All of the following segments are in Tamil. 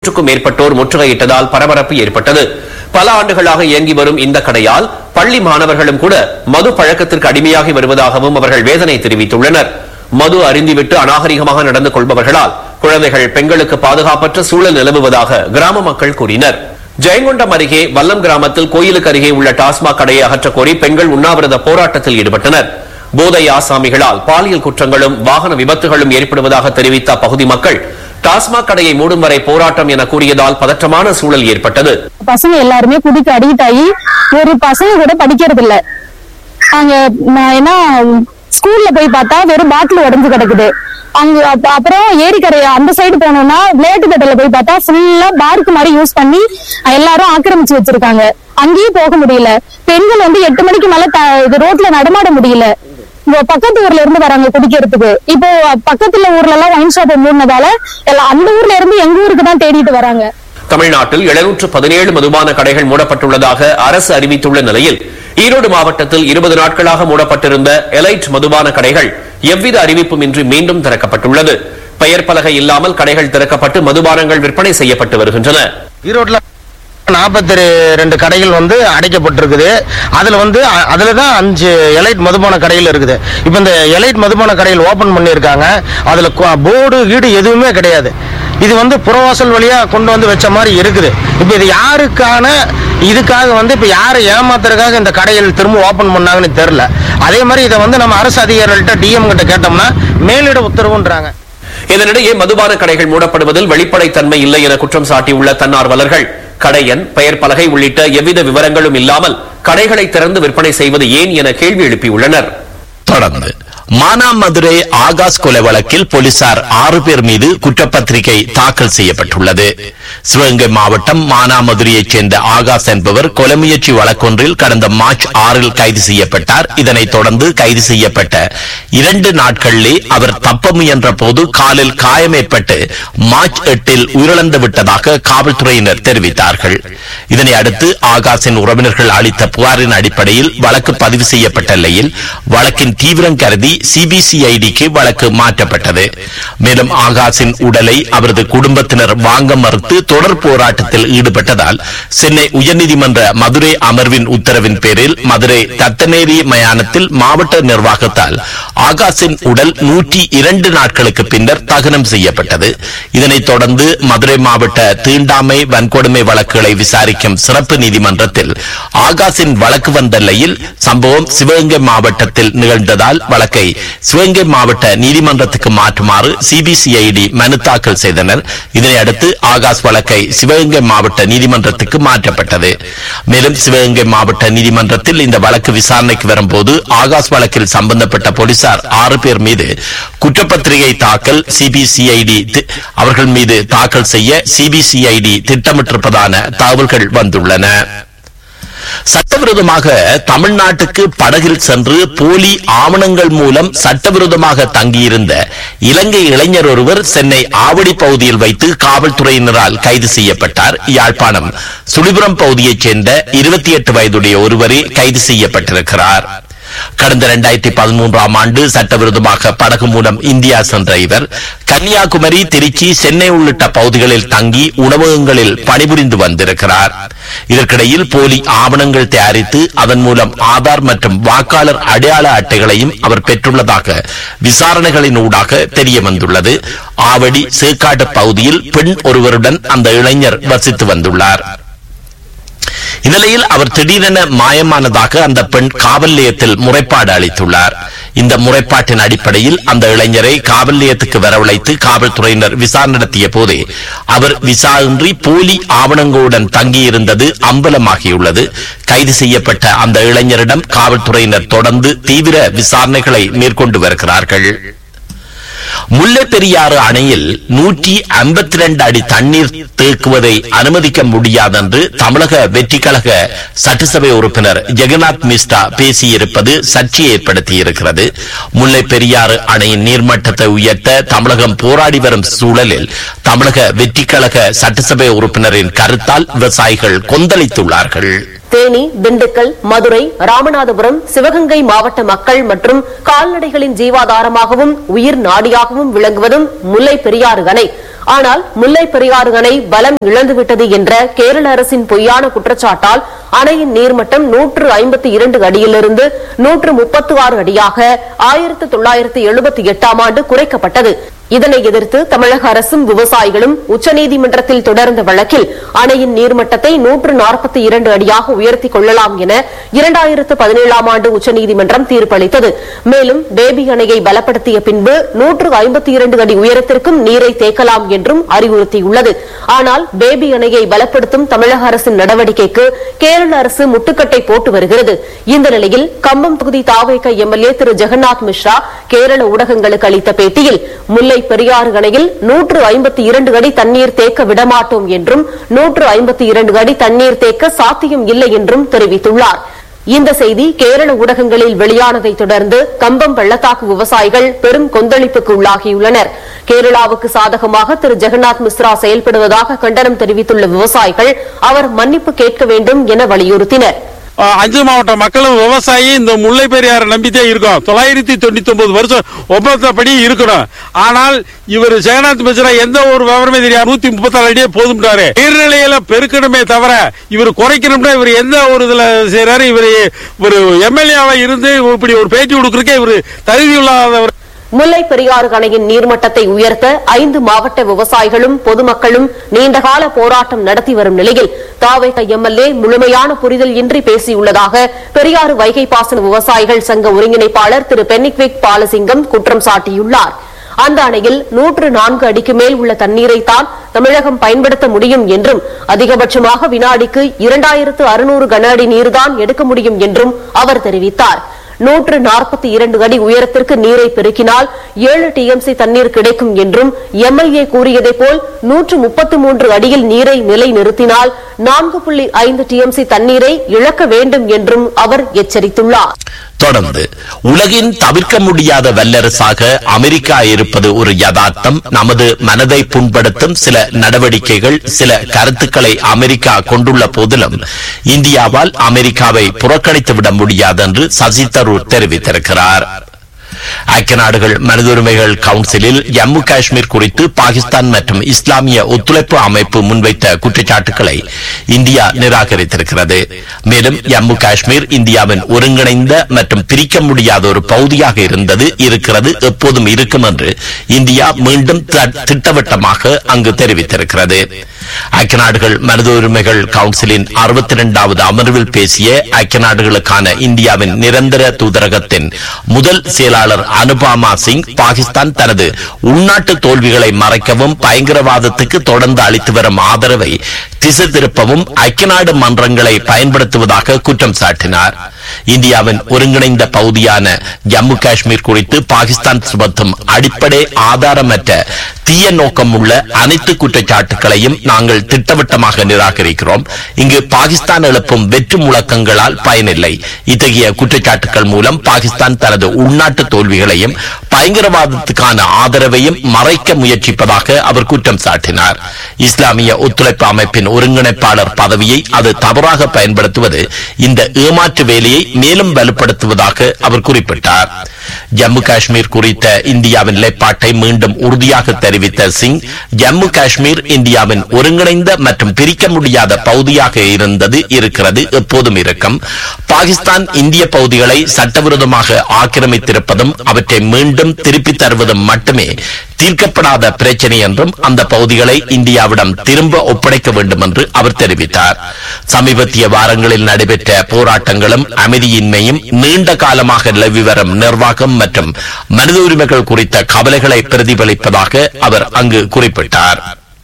நூற்றுக்கும் மேற்பட்டோர் முற்றுகையிட்டதால் பரபரப்பு ஏற்பட்டது பல ஆண்டுகளாக இயங்கி வரும் இந்த கடையால் பள்ளி மாணவர்களும் கூட மது பழக்கத்திற்கு அடிமையாகி வருவதாகவும் அவர்கள் வேதனை தெரிவித்துள்ளனர் மது அருந்திவிட்டு அநாகரிகமாக நடந்து கொள்பவர்களால் குழந்தைகள் பெண்களுக்கு பாதுகாப்பற்ற சூழல் நிலவுவதாக கிராம மக்கள் கூறினர் ஜெயங்கொண்டம் அருகே வல்லம் கிராமத்தில் கோயிலுக்கு அருகே உள்ள டாஸ்மாக் கடையை அகற்றக் கோரி பெண்கள் உண்ணாவிரத போராட்டத்தில் ஈடுபட்டனர் போதை ஆசாமிகளால் பாலியல் குற்றங்களும் வாகன விபத்துகளும் ஏற்படுவதாக தெரிவித்த அப்பகுதி மக்கள் டாஸ்மாக் கடையை மூடும் வரை போராட்டம் என கூறியதால் பதற்றமான சூழல் ஏற்பட்டது பசங்க எல்லாருமே குடிக்க அடிக்ட் ஆகி ஒரு பசங்க கூட படிக்கிறது இல்ல அங்க நான் என்ன ஸ்கூல்ல போய் பார்த்தா வெறும் பாட்டில் உடைஞ்சு கிடக்குது அங்க அப்ப- அப்புறம் ஏரிக்கரை அந்த சைடு போனோம்னா விளையாட்டு கடையில போய் பார்த்தா ஃபுல்லா பார்க் மாதிரி யூஸ் பண்ணி எல்லாரும் ஆக்கிரமிச்சு வச்சிருக்காங்க அங்கேயும் போக முடியல பெண்கள் வந்து எட்டு மணிக்கு மேல த- இது ரோட்ல நடமாட முடியல இங்க பக்கத்து ஊர்ல இருந்து வராங்க குடிக்கிறதுக்கு இப்போ பக்கத்துல ஊர்ல எல்லாம் ஒயின் ஷாப் மூடினதால எல்லாம் அந்த ஊர்ல இருந்து எங்க ஊருக்கு தான் தேடிட்டு வராங்க தமிழ்நாட்டில் எழுநூற்று பதினேழு மதுபான கடைகள் மூடப்பட்டுள்ளதாக அரசு அறிவித்துள்ள நிலையில் ஈரோடு மாவட்டத்தில் இருபது நாட்களாக மூடப்பட்டிருந்த எலைட் மதுபான கடைகள் எவ்வித அறிவிப்பும் இன்றி மீண்டும் திறக்கப்பட்டுள்ளது பெயர் பலகை இல்லாமல் கடைகள் திறக்கப்பட்டு மதுபானங்கள் விற்பனை செய்யப்பட்டு வருகின்றன ஈரோட்டில் நாற்பத்தி ரெண்டு கடைகள் வந்து அடைக்கப்பட்டிருக்குது அதில் வந்து அ- அதில் தான் அஞ்சு எலைட் மதுபான கடைகள் இருக்குது இப்போ இந்த எலைட் மதுபான கடைகள் ஓப்பன் பண்ணியிருக்காங்க அதில் போர்டு கீடு எதுவுமே கிடையாது இது வந்து புறவாசல் வழியாக கொண்டு வந்து வச்ச மாதிரி இருக்குது இப்போ இது யாருக்கான இதுக்காக வந்து இப்போ யாரை ஏமாத்துறதுக்காக இந்த கடைகள் திரும்ப ஓப்பன் பண்ணாங்கன்னு தெரில அதே மாதிரி இதை வந்து நம்ம அரசு அதிகாரிகள்கிட்ட டிஎம் கிட்ட கேட்டோம்னா மேலிட உத்தரவுன்றாங்க இதனிடையே மதுபான கடைகள் மூடப்படுவதில் வெளிப்படைத்தன்மை இல்லை என குற்றம் சாட்டியுள்ள தன்னார்வலர்கள் கடையன் பெயர் பலகை உள்ளிட்ட எவ்வித விவரங்களும் இல்லாமல் கடைகளை திறந்து விற்பனை செய்வது ஏன் என கேள்வி எழுப்பியுள்ளனர் தொடர்ந்து மானாமதுரை ஆகாஷ் கொலை வழக்கில் போலீசார் ஆறு பேர் மீது குற்றப்பத்திரிகை தாக்கல் செய்யப்பட்டுள்ளது சிவகங்கை மாவட்டம் மானாமதுரையைச் சேர்ந்த ஆகாஷ் என்பவர் கொலை முயற்சி வழக்கொன்றில் கடந்த மார்ச் ஆறில் கைது செய்யப்பட்டார் இதனைத் தொடர்ந்து கைது செய்யப்பட்ட இரண்டு நாட்களிலே அவர் தப்ப முயன்ற போது காலில் காயம் ஏற்பட்டு மார்ச் எட்டில் உயிரிழந்து விட்டதாக காவல்துறையினர் தெரிவித்தார்கள் இதனை அடுத்து ஆகாஷின் உறவினர்கள் அளித்த புகாரின் அடிப்படையில் வழக்கு பதிவு செய்யப்பட்ட நிலையில் வழக்கின் தீவிரம் கருதி சிபிசிஐடிக்கு வழக்கு மாற்றப்பட்டது மேலும் ஆகாஷின் உடலை அவரது குடும்பத்தினர் வாங்க மறுத்து தொடர் போராட்டத்தில் ஈடுபட்டதால் சென்னை உயர்நீதிமன்ற மதுரை அமர்வின் உத்தரவின் பேரில் மதுரை தத்தநேரி மயானத்தில் மாவட்ட நிர்வாகத்தால் ஆகாஷின் உடல் நூற்றி இரண்டு நாட்களுக்கு பின்னர் தகனம் செய்யப்பட்டது இதனைத் தொடர்ந்து மதுரை மாவட்ட தீண்டாமை வன்கொடுமை வழக்குகளை விசாரிக்கும் சிறப்பு நீதிமன்றத்தில் ஆகாஷின் வழக்கு வந்த நிலையில் சம்பவம் சிவகங்கை மாவட்டத்தில் நிகழ்ந்ததால் வழக்கை சிவகங்கை மாவட்ட நீதிமன்றத்துக்கு மாற்றுமாறு சிபிசிஐடி மனு தாக்கல் செய்தனர் இதனை அடுத்து ஆகாஷ் வழக்கை சிவகங்கை மாவட்ட நீதிமன்றத்துக்கு மாற்றப்பட்டது மேலும் சிவகங்கை மாவட்ட நீதிமன்றத்தில் இந்த வழக்கு விசாரணைக்கு வரும்போது ஆகாஷ் வழக்கில் சம்பந்தப்பட்ட போலீசார் ஆறு பேர் மீது குற்றப்பத்திரிகை தாக்கல் சிபிசிஐடி அவர்கள் மீது தாக்கல் செய்ய சிபிசிஐடி திட்டமிட்டிருப்பதான தகவல்கள் வந்துள்ளன சட்டவிரோதமாக தமிழ்நாட்டுக்கு படகில் சென்று போலி ஆவணங்கள் மூலம் சட்டவிரோதமாக தங்கியிருந்த இலங்கை இளைஞர் ஒருவர் சென்னை ஆவடி பகுதியில் வைத்து காவல்துறையினரால் கைது செய்யப்பட்டார் யாழ்ப்பாணம் சுழிபுரம் பகுதியைச் சேர்ந்த இருபத்தி எட்டு வயதுடைய ஒருவரே கைது செய்யப்பட்டிருக்கிறார் கடந்த இரண்டாயிரத்தி பதிமூன்றாம் ஆண்டு சட்டவிரோதமாக படகு மூலம் இந்தியா சென்ற இவர் கன்னியாகுமரி திருச்சி சென்னை உள்ளிட்ட பகுதிகளில் தங்கி உணவகங்களில் பணிபுரிந்து வந்திருக்கிறார் இதற்கிடையில் போலி ஆவணங்கள் தயாரித்து அதன் மூலம் ஆதார் மற்றும் வாக்காளர் அடையாள அட்டைகளையும் அவர் பெற்றுள்ளதாக விசாரணைகளின் ஊடாக தெரிய வந்துள்ளது ஆவடி சேக்காடு பகுதியில் பெண் ஒருவருடன் அந்த இளைஞர் வசித்து வந்துள்ளார் இந்நிலையில் அவர் திடீரென மாயமானதாக அந்த பெண் காவல் நிலையத்தில் முறைப்பாடு அளித்துள்ளார் இந்த முறைப்பாட்டின் அடிப்படையில் அந்த இளைஞரை காவல் நிலையத்துக்கு வரவழைத்து காவல்துறையினர் விசாரணை நடத்திய போது அவர் விசா இன்றி போலி ஆவணங்களுடன் தங்கியிருந்தது அம்பலமாகியுள்ளது கைது செய்யப்பட்ட அந்த இளைஞரிடம் காவல்துறையினர் தொடர்ந்து தீவிர விசாரணைகளை மேற்கொண்டு வருகிறார்கள் முல்லைப்பெரியாறு அணையில் நூற்றி ஐம்பத்தி ரெண்டு அடி தண்ணீர் தேக்குவதை அனுமதிக்க முடியாதென்று தமிழக வெற்றி கழக சட்டசபை உறுப்பினர் ஜெகநாத் மிஸ்ரா பேசியிருப்பது சர்ச்சை ஏற்படுத்தியிருக்கிறது முல்லைப்பெரியாறு அணையின் நீர்மட்டத்தை உயர்த்த தமிழகம் போராடி வரும் சூழலில் தமிழக வெற்றி கழக சட்டசபை உறுப்பினரின் கருத்தால் விவசாயிகள் கொந்தளித்துள்ளார்கள் தேனி திண்டுக்கல் மதுரை ராமநாதபுரம் சிவகங்கை மாவட்ட மக்கள் மற்றும் கால்நடைகளின் ஜீவாதாரமாகவும் உயிர் நாடியாகவும் விளங்குவதும் முல்லை பெரியாறு அணை ஆனால் முல்லை பெரியாறு அணை பலம் இழந்துவிட்டது என்ற கேரள அரசின் பொய்யான குற்றச்சாட்டால் அணையின் நீர்மட்டம் நூற்று ஐம்பத்தி இரண்டு அடியிலிருந்து நூற்று முப்பத்து ஆறு அடியாக ஆயிரத்து தொள்ளாயிரத்து எழுபத்தி எட்டாம் ஆண்டு குறைக்கப்பட்டது இதனை எதிர்த்து தமிழக அரசும் விவசாயிகளும் உச்சநீதிமன்றத்தில் தொடர்ந்த வழக்கில் அணையின் நீர்மட்டத்தை நூற்று நாற்பத்தி இரண்டு அடியாக உயர்த்திக் கொள்ளலாம் என இரண்டாயிரத்து பதினேழாம் ஆண்டு உச்சநீதிமன்றம் தீர்ப்பளித்தது மேலும் பேபி அணையை பலப்படுத்திய பின்பு நூற்று ஐம்பத்தி இரண்டு அடி உயரத்திற்கும் நீரை தேக்கலாம் என்றும் அறிவுறுத்தியுள்ளது ஆனால் பேபி அணையை பலப்படுத்தும் தமிழக அரசின் நடவடிக்கைக்கு கேரள அரசு முட்டுக்கட்டை போட்டு வருகிறது இந்த நிலையில் கம்பம் தொகுதி தாவேக எம்எல்ஏ திரு ஜெகநாத் மிஸ்ரா கேரள ஊடகங்களுக்கு அளித்த பேட்டியில் முல்லை பெரியாறு அணையில் நூற்று ஐம்பத்தி இரண்டு அடி தண்ணீர் தேக்க விடமாட்டோம் என்றும் நூற்று ஐம்பத்தி இரண்டு அடி தண்ணீர் தேக்க சாத்தியம் இல்லை என்றும் தெரிவித்துள்ளார் இந்த செய்தி கேரள ஊடகங்களில் வெளியானதை தொடர்ந்து கம்பம் பள்ளத்தாக்கு விவசாயிகள் பெரும் கொந்தளிப்புக்கு உள்ளாகியுள்ளனர் கேரளாவுக்கு சாதகமாக திரு ஜெகநாத் மிஸ்ரா செயல்படுவதாக கண்டனம் தெரிவித்துள்ள விவசாயிகள் அவர் மன்னிப்பு கேட்க வேண்டும் என வலியுறுத்தினர் அஹ், அஞ்சு மாவட்ட மக்களும் விவசாயி இந்த முல்லை பெரியாறு நம்பித்தான் இருக்கோம் தொள்ளாயிரத்தி தொண்ணூத்தி ஒன்பது வருஷம் ஒப்பந்தப்படி இருக்கணும் ஆனால் இவர் ஜெகநாத் மிஸ்ரா எந்த ஒரு விவரமே தெரியாது நூத்தி முப்பத்தாறு அடியே போதும்ட்டாரு நீர்நிலையில பெருக்கணுமே தவிர இவர் குறைக்கணும்னா இவர் எந்த ஒரு இதுல செய்யறாரு இவர் ஒரு எம்எல்ஏவா இருந்து இப்படி ஒரு பேட்டி கொடுக்கறதுக்கே இவர் தகுதி இல்லாதவர் முல்லை பெரியாறு அணையின் நீர்மட்டத்தை உயர்த்த ஐந்து மாவட்ட விவசாயிகளும் பொதுமக்களும் நீண்டகால போராட்டம் நடத்தி வரும் நிலையில் தாவேக எம்எல்ஏ முழுமையான புரிதல் இன்றி பேசியுள்ளதாக பெரியாறு வைகை பாசன விவசாயிகள் சங்க ஒருங்கிணைப்பாளர் திரு பென்னிக்விக் பாலசிங்கம் குற்றம் சாட்டியுள்ளார் அந்த அணையில் நூற்று நான்கு அடிக்கு மேல் உள்ள தண்ணீரை தான் தமிழகம் பயன்படுத்த முடியும் என்றும் அதிகபட்சமாக வினாடிக்கு இரண்டாயிரத்து அறுநூறு கன அடி நீர்தான் எடுக்க முடியும் என்றும் அவர் தெரிவித்தார் நூற்று நாற்பத்தி இரண்டு அடி உயரத்திற்கு நீரை பெருக்கினால் ஏழு டிஎம்சி தண்ணீர் கிடைக்கும் என்றும் எம்எல்ஏ கூறியதைப் போல் நூற்று முப்பத்து மூன்று அடியில் நீரை நிலை நிறுத்தினால் நான்கு புள்ளி ஐந்து டிஎம்சி தண்ணீரை இழக்க வேண்டும் என்றும் அவர் எச்சரித்துள்ளார் தொடர்ந்து உலகின் தவிர்க்க முடியாத வல்லரசாக அமெரிக்கா இருப்பது ஒரு யதார்த்தம் நமது மனதை புண்படுத்தும் சில நடவடிக்கைகள் சில கருத்துக்களை அமெரிக்கா கொண்டுள்ள போதிலும் இந்தியாவால் அமெரிக்காவை புறக்கணித்து விட முடியாது என்று சசி தரூர் தெரிவித்திருக்கிறார் ஐக்கிய நாடுகள் மனித உரிமைகள் கவுன்சிலில் ஜம்மு காஷ்மீர் குறித்து பாகிஸ்தான் மற்றும் இஸ்லாமிய ஒத்துழைப்பு அமைப்பு முன்வைத்த குற்றச்சாட்டுகளை இந்தியா நிராகரித்திருக்கிறது மேலும் ஜம்மு காஷ்மீர் இந்தியாவின் ஒருங்கிணைந்த மற்றும் பிரிக்க முடியாத ஒரு பகுதியாக இருந்தது இருக்கிறது எப்போதும் இருக்கும் என்று இந்தியா மீண்டும் த- திட்டவட்டமாக அங்கு தெரிவித்திருக்கிறது ஐக்கிய நாடுகள் மனித உரிமைகள் கவுன்சிலின் அறுபத்தி இரண்டாவது அமர்வில் பேசிய ஐக்கிய நாடுகளுக்கான இந்தியாவின் நிரந்தர தூதரகத்தின் முதல் செயலாளர் அனுபாமா சிங் பாகிஸ்தான் தனது உள்நாட்டு தோல்விகளை மறைக்கவும் பயங்கரவாதத்துக்கு தொடர்ந்து அளித்து வரும் ஆதரவை திசை திருப்பவும் ஐக்கிய நாடு மன்றங்களை பயன்படுத்துவதாக குற்றம் சாட்டினார் இந்தியாவின் ஒருங்கிணைந்த பகுதியான ஜம்மு காஷ்மீர் குறித்து பாகிஸ்தான் சுமத்தும் அடிப்படை ஆதாரமற்ற தீய நோக்கம் உள்ள அனைத்து குற்றச்சாட்டுகளையும் நாங்கள் திட்டவட்டமாக நிராகரிக்கிறோம் இங்கு பாகிஸ்தான் எழுப்பும் வெற்று முழக்கங்களால் பயனில்லை இத்தகைய குற்றச்சாட்டுகள் மூலம் பாகிஸ்தான் தனது உள்நாட்டு தோல்விகளையும் பயங்கரவாதத்துக்கான ஆதரவையும் மறைக்க முயற்சிப்பதாக அவர் குற்றம் சாட்டினார் இஸ்லாமிய ஒத்துழைப்பு அமைப்பின் ஒருங்கிணைப்பாளர் பதவியை அது தவறாக பயன்படுத்துவது இந்த ஏமாற்று வேலையை மேலும் வலுப்படுத்துவதாக அவர் குறிப்பிட்டார் ஜம்மு காஷ்மீர் குறித்த இந்தியாவின் நிலைப்பாட்டை மீண்டும் உறுதியாக தெரிவித்த சிங் ஜம்மு காஷ்மீர் இந்தியாவின் ஒருங்கிணைந்த மற்றும் பிரிக்க முடியாத பகுதியாக இருந்தது இருக்கிறது எப்போதும் இருக்கும் பாகிஸ்தான் இந்திய பகுதிகளை சட்டவிரோதமாக ஆக்கிரமித்திருப்பதும் அவற்றை மீண்டும் திருப்பித் தருவதும் மட்டுமே தீர்க்கப்படாத பிரச்சனை என்றும் அந்த பகுதிகளை இந்தியாவிடம் திரும்ப ஒப்படைக்க வேண்டும் என்று அவர் தெரிவித்தார் சமீபத்திய வாரங்களில் நடைபெற்ற போராட்டங்களும் அமைதியின்மையும் நீண்ட காலமாக நிலவி வரும் நிர்வாகம் மற்றும் மனித உரிமைகள் குறித்த கவலைகளை பிரதிபலிப்பதாக அவர் அங்கு குறிப்பிட்டார்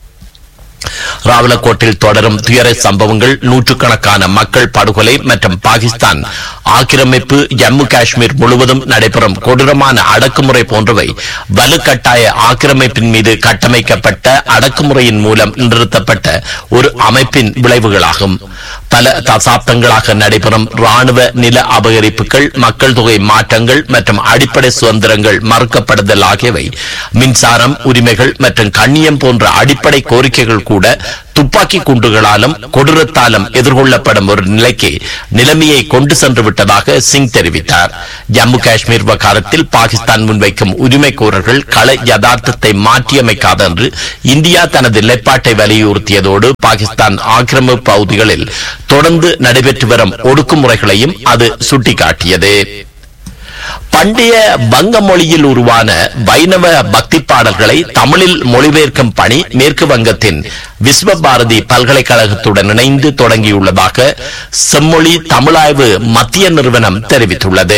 ராவலக்கோட்டில் தொடரும் துயர சம்பவங்கள் நூற்றுக்கணக்கான மக்கள் படுகொலை மற்றும் பாகிஸ்தான் ஆக்கிரமிப்பு ஜம்மு காஷ்மீர் முழுவதும் நடைபெறும் கொடூரமான அடக்குமுறை போன்றவை வலுக்கட்டாய ஆக்கிரமிப்பின் மீது கட்டமைக்கப்பட்ட அடக்குமுறையின் மூலம் நிறுத்தப்பட்ட ஒரு அமைப்பின் விளைவுகளாகும் பல தசாப்தங்களாக நடைபெறும் ராணுவ நில அபகரிப்புகள் மக்கள் தொகை மாற்றங்கள் மற்றும் அடிப்படை சுதந்திரங்கள் மறுக்கப்படுதல் ஆகியவை மின்சாரம் உரிமைகள் மற்றும் கண்ணியம் போன்ற அடிப்படை கோரிக்கைகள் கூட துப்பாக்கி குண்டுகளாலும் கொடூரத்தாலும் எதிர்கொள்ளப்படும் ஒரு நிலைக்கு நிலைமையை கொண்டு சென்று விட்டதாக சிங் தெரிவித்தார் ஜம்மு காஷ்மீர் விவகாரத்தில் பாகிஸ்தான் முன்வைக்கும் உரிமை கோரல்கள் கள யதார்த்தத்தை மாற்றியமைக்காது என்று இந்தியா தனது நிலைப்பாட்டை வலியுறுத்தியதோடு பாகிஸ்தான் ஆக்கிரமிப்பு பகுதிகளில் தொடர்ந்து நடைபெற்று வரும் ஒடுக்குமுறைகளையும் அது சுட்டிக்காட்டியது பண்டைய வங்க மொழியில் உருவான வைணவ பக்தி பாடல்களை தமிழில் மொழிபெயர்க்கும் பணி மேற்கு வங்கத்தின் விஸ்வபாரதி பல்கலைக்கழகத்துடன் இணைந்து தொடங்கியுள்ளதாக செம்மொழி தமிழாய்வு மத்திய நிறுவனம் தெரிவித்துள்ளது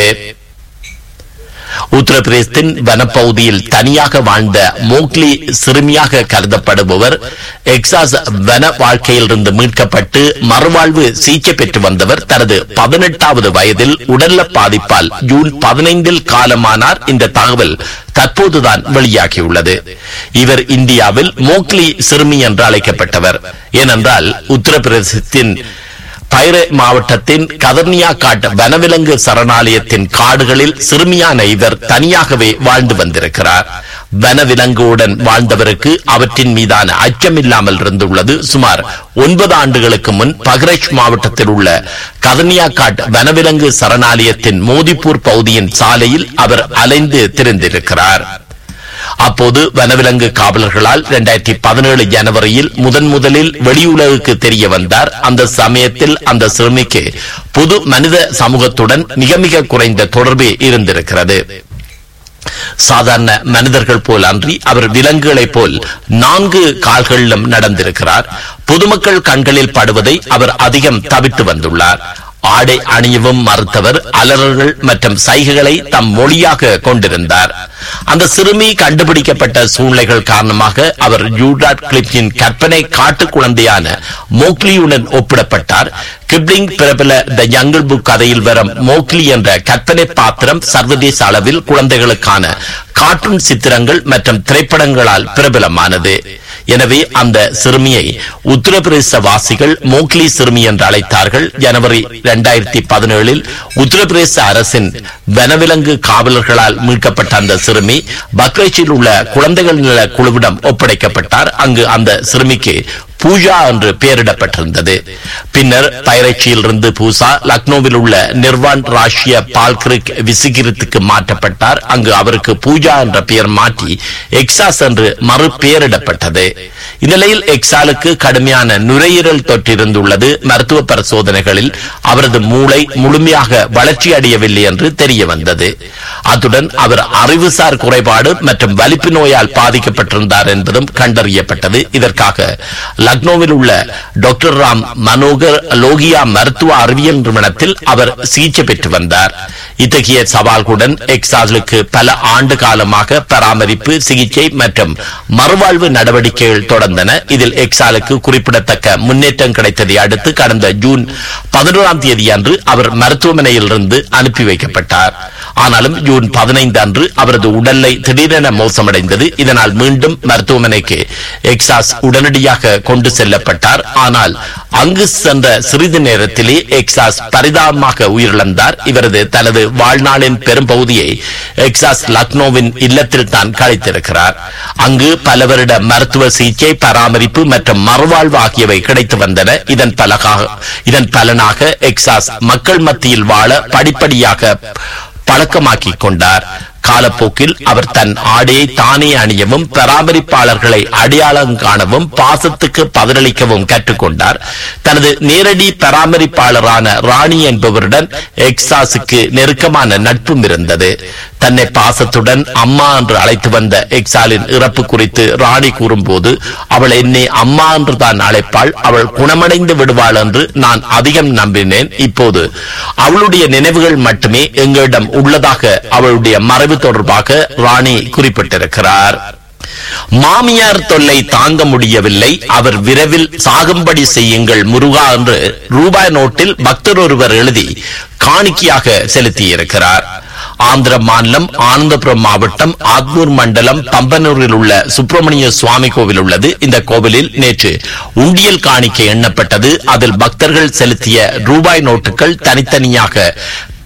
உத்தரப்பிரதேசத்தின் வனப்பகுதியில் தனியாக வாழ்ந்த மோக்லி சிறுமியாக கருதப்படுபவர் எக்ஸாஸ் வன வாழ்க்கையிலிருந்து மீட்கப்பட்டு மறுவாழ்வு சிகிச்சை பெற்று வந்தவர் தனது பதினெட்டாவது வயதில் உடல்ல பாதிப்பால் ஜூன் பதினைந்தில் காலமானார் இந்த தகவல் தற்போதுதான் வெளியாகியுள்ளது இவர் இந்தியாவில் மோக்லி சிறுமி என்று அழைக்கப்பட்டவர் ஏனென்றால் உத்தரப்பிரதேசத்தின் பைரே மாவட்டத்தின் கதர்னியா காட் வனவிலங்கு சரணாலயத்தின் காடுகளில் சிறுமியான இவர் தனியாகவே வாழ்ந்து வந்திருக்கிறார் வனவிலங்குடன் வாழ்ந்தவருக்கு அவற்றின் மீதான அச்சமில்லாமல் இருந்துள்ளது சுமார் ஒன்பது ஆண்டுகளுக்கு முன் பக்ரைஷ் மாவட்டத்தில் உள்ள கதனியா காட் வனவிலங்கு சரணாலயத்தின் மோதிப்பூர் பகுதியின் சாலையில் அவர் அலைந்து திரிந்திருக்கிறார் அப்போது வனவிலங்கு காவலர்களால் இரண்டாயிரத்தி பதினேழு ஜனவரியில் முதன் முதலில் வெளியுலகுக்கு தெரிய வந்தார் அந்த சமயத்தில் அந்த சிறுமிக்கு பொது மனித சமூகத்துடன் மிக மிக குறைந்த தொடர்பே இருந்திருக்கிறது சாதாரண மனிதர்கள் போல் அன்றி அவர் விலங்குகளைப் போல் நான்கு கால்களிலும் நடந்திருக்கிறார் பொதுமக்கள் கண்களில் படுவதை அவர் அதிகம் தவிட்டு வந்துள்ளார் ஆடை அணியவும் மறுத்தவர் அலறல்கள் மற்றும் சைகைகளை தம் மொழியாக கொண்டிருந்தார் அந்த சிறுமி கண்டுபிடிக்கப்பட்ட சூழ்நிலைகள் காரணமாக அவர் யூடாட் கிளிப்ஸின் கற்பனை காட்டு குழந்தையான மோக்லியுடன் ஒப்பிடப்பட்டார் கிப்ளிங் பிரபல த ஜங்கிள் புக் கதையில் வரும் மோக்லி என்ற கற்பனை பாத்திரம் சர்வதேச அளவில் குழந்தைகளுக்கான கார்ட்டூன் சித்திரங்கள் மற்றும் திரைப்படங்களால் பிரபலமானது எனவே அந்த சிறுமியை உத்தரப்பிரதேச வாசிகள் மோக்லி சிறுமி என்று அழைத்தார்கள் ஜனவரி இரண்டாயிரத்தி பதினேழில் உத்தரப்பிரதேச அரசின் வனவிலங்கு காவலர்களால் மீட்கப்பட்ட அந்த சிறுமி பக்ரைச்சில் உள்ள குழந்தைகள் நல குழுவிடம் ஒப்படைக்கப்பட்டார் அங்கு அந்த சிறுமிக்கு பூஜா என்று பெயரிடப்பட்டிருந்தது பின்னர் பைரட்சியிலிருந்து பூசா லக்னோவில் உள்ள நிர்வான் ராஷ்ய பால்கிரிக் விசிகிரத்துக்கு மாற்றப்பட்டார் அங்கு அவருக்கு பூஜா என்ற பெயர் மாற்றி எக்ஸாஸ் என்று மறு பெயரிடப்பட்டது இந்நிலையில் எக்ஸாலுக்கு கடுமையான நுரையீரல் தொற்று இருந்துள்ளது மருத்துவ பரிசோதனைகளில் அவரது மூளை முழுமையாக வளர்ச்சி அடையவில்லை என்று தெரிய வந்தது அத்துடன் அவர் அறிவுசார் குறைபாடு மற்றும் வலிப்பு நோயால் பாதிக்கப்பட்டிருந்தார் என்பதும் கண்டறியப்பட்டது இதற்காக லக்னோவில் உள்ள டாக்டர் ராம் மனோகர் லோகியா மருத்துவ அறிவியல் நிறுவனத்தில் அவர் சிகிச்சை பெற்று வந்தார் இத்தகைய சவால்களுடன் எக்ஸாலுக்கு பல ஆண்டு காலமாக பராமரிப்பு சிகிச்சை மற்றும் மறுவாழ்வு நடவடிக்கைகள் தொடர்ந்தன இதில் எக்ஸாலுக்கு குறிப்பிடத்தக்க முன்னேற்றம் கிடைத்ததை அடுத்து கடந்த ஜூன் பதினோராம் தேதி அன்று அவர் மருத்துவமனையில் இருந்து அனுப்பி வைக்கப்பட்டார் ஆனாலும் ஜூன் பதினைந்து அன்று அவரது உடல்நிலை திடீரென மோசமடைந்தது இதனால் மீண்டும் மருத்துவமனைக்கு எக்ஸாஸ் உடனடியாக கொண்டு செல்லப்பட்டார் ஆனால் அங்கு சென்ற சிறிது நேரத்திலே எக்ஸாஸ் பரிதாபமாக உயிரிழந்தார் இவரது தனது வாழ்நாளின் பெரும்பகுதியை எக்ஸாஸ் லக்னோவின் இல்லத்தில் தான் கழித்திருக்கிறார் அங்கு பல வருட மருத்துவ சிகிச்சை பராமரிப்பு மற்றும் மறுவாழ்வு ஆகியவை கிடைத்து வந்தன இதன் பலகாக இதன் பலனாக எக்ஸாஸ் மக்கள் மத்தியில் வாழ படிப்படியாக பழக்கமாக்கிக் கொண்டார் காலப்போக்கில் அவர் தன் ஆடையை தானே அணியவும் பராமரிப்பாளர்களை அடையாளம் காணவும் பாசத்துக்கு பதிலளிக்கவும் கற்றுக்கொண்டார் தனது நேரடி பராமரிப்பாளரான ராணி என்பவருடன் எக்ஸாஸுக்கு நெருக்கமான நட்பும் இருந்தது தன்னை பாசத்துடன் அம்மா என்று அழைத்து வந்த எக்ஸாலின் இறப்பு குறித்து ராணி கூறும்போது அவள் என்னை அம்மா என்று தான் அழைப்பாள் அவள் குணமடைந்து விடுவாள் என்று நான் அதிகம் நம்பினேன் இப்போது அவளுடைய நினைவுகள் மட்டுமே எங்களிடம் உள்ளதாக அவளுடைய மறைவு தொடர்பாக ராணி குறிப்பிட்டிருக்கிறார் மாமியார் தொல்லை தாங்க முடியவில்லை அவர் விரைவில் சாகும்படி செய்யுங்கள் முருகா என்று ரூபாய் நோட்டில் பக்தர் ஒருவர் எழுதி காணிக்கையாக செலுத்தியிருக்கிறார் ஆந்திர மாநிலம் ஆனந்தபுரம் மாவட்டம் ஆத்மூர் மண்டலம் பம்பனூரில் உள்ள சுப்பிரமணிய சுவாமி கோவில் உள்ளது இந்த கோவிலில் நேற்று உண்டியல் காணிக்கை எண்ணப்பட்டது அதில் பக்தர்கள் செலுத்திய ரூபாய் நோட்டுகள் தனித்தனியாக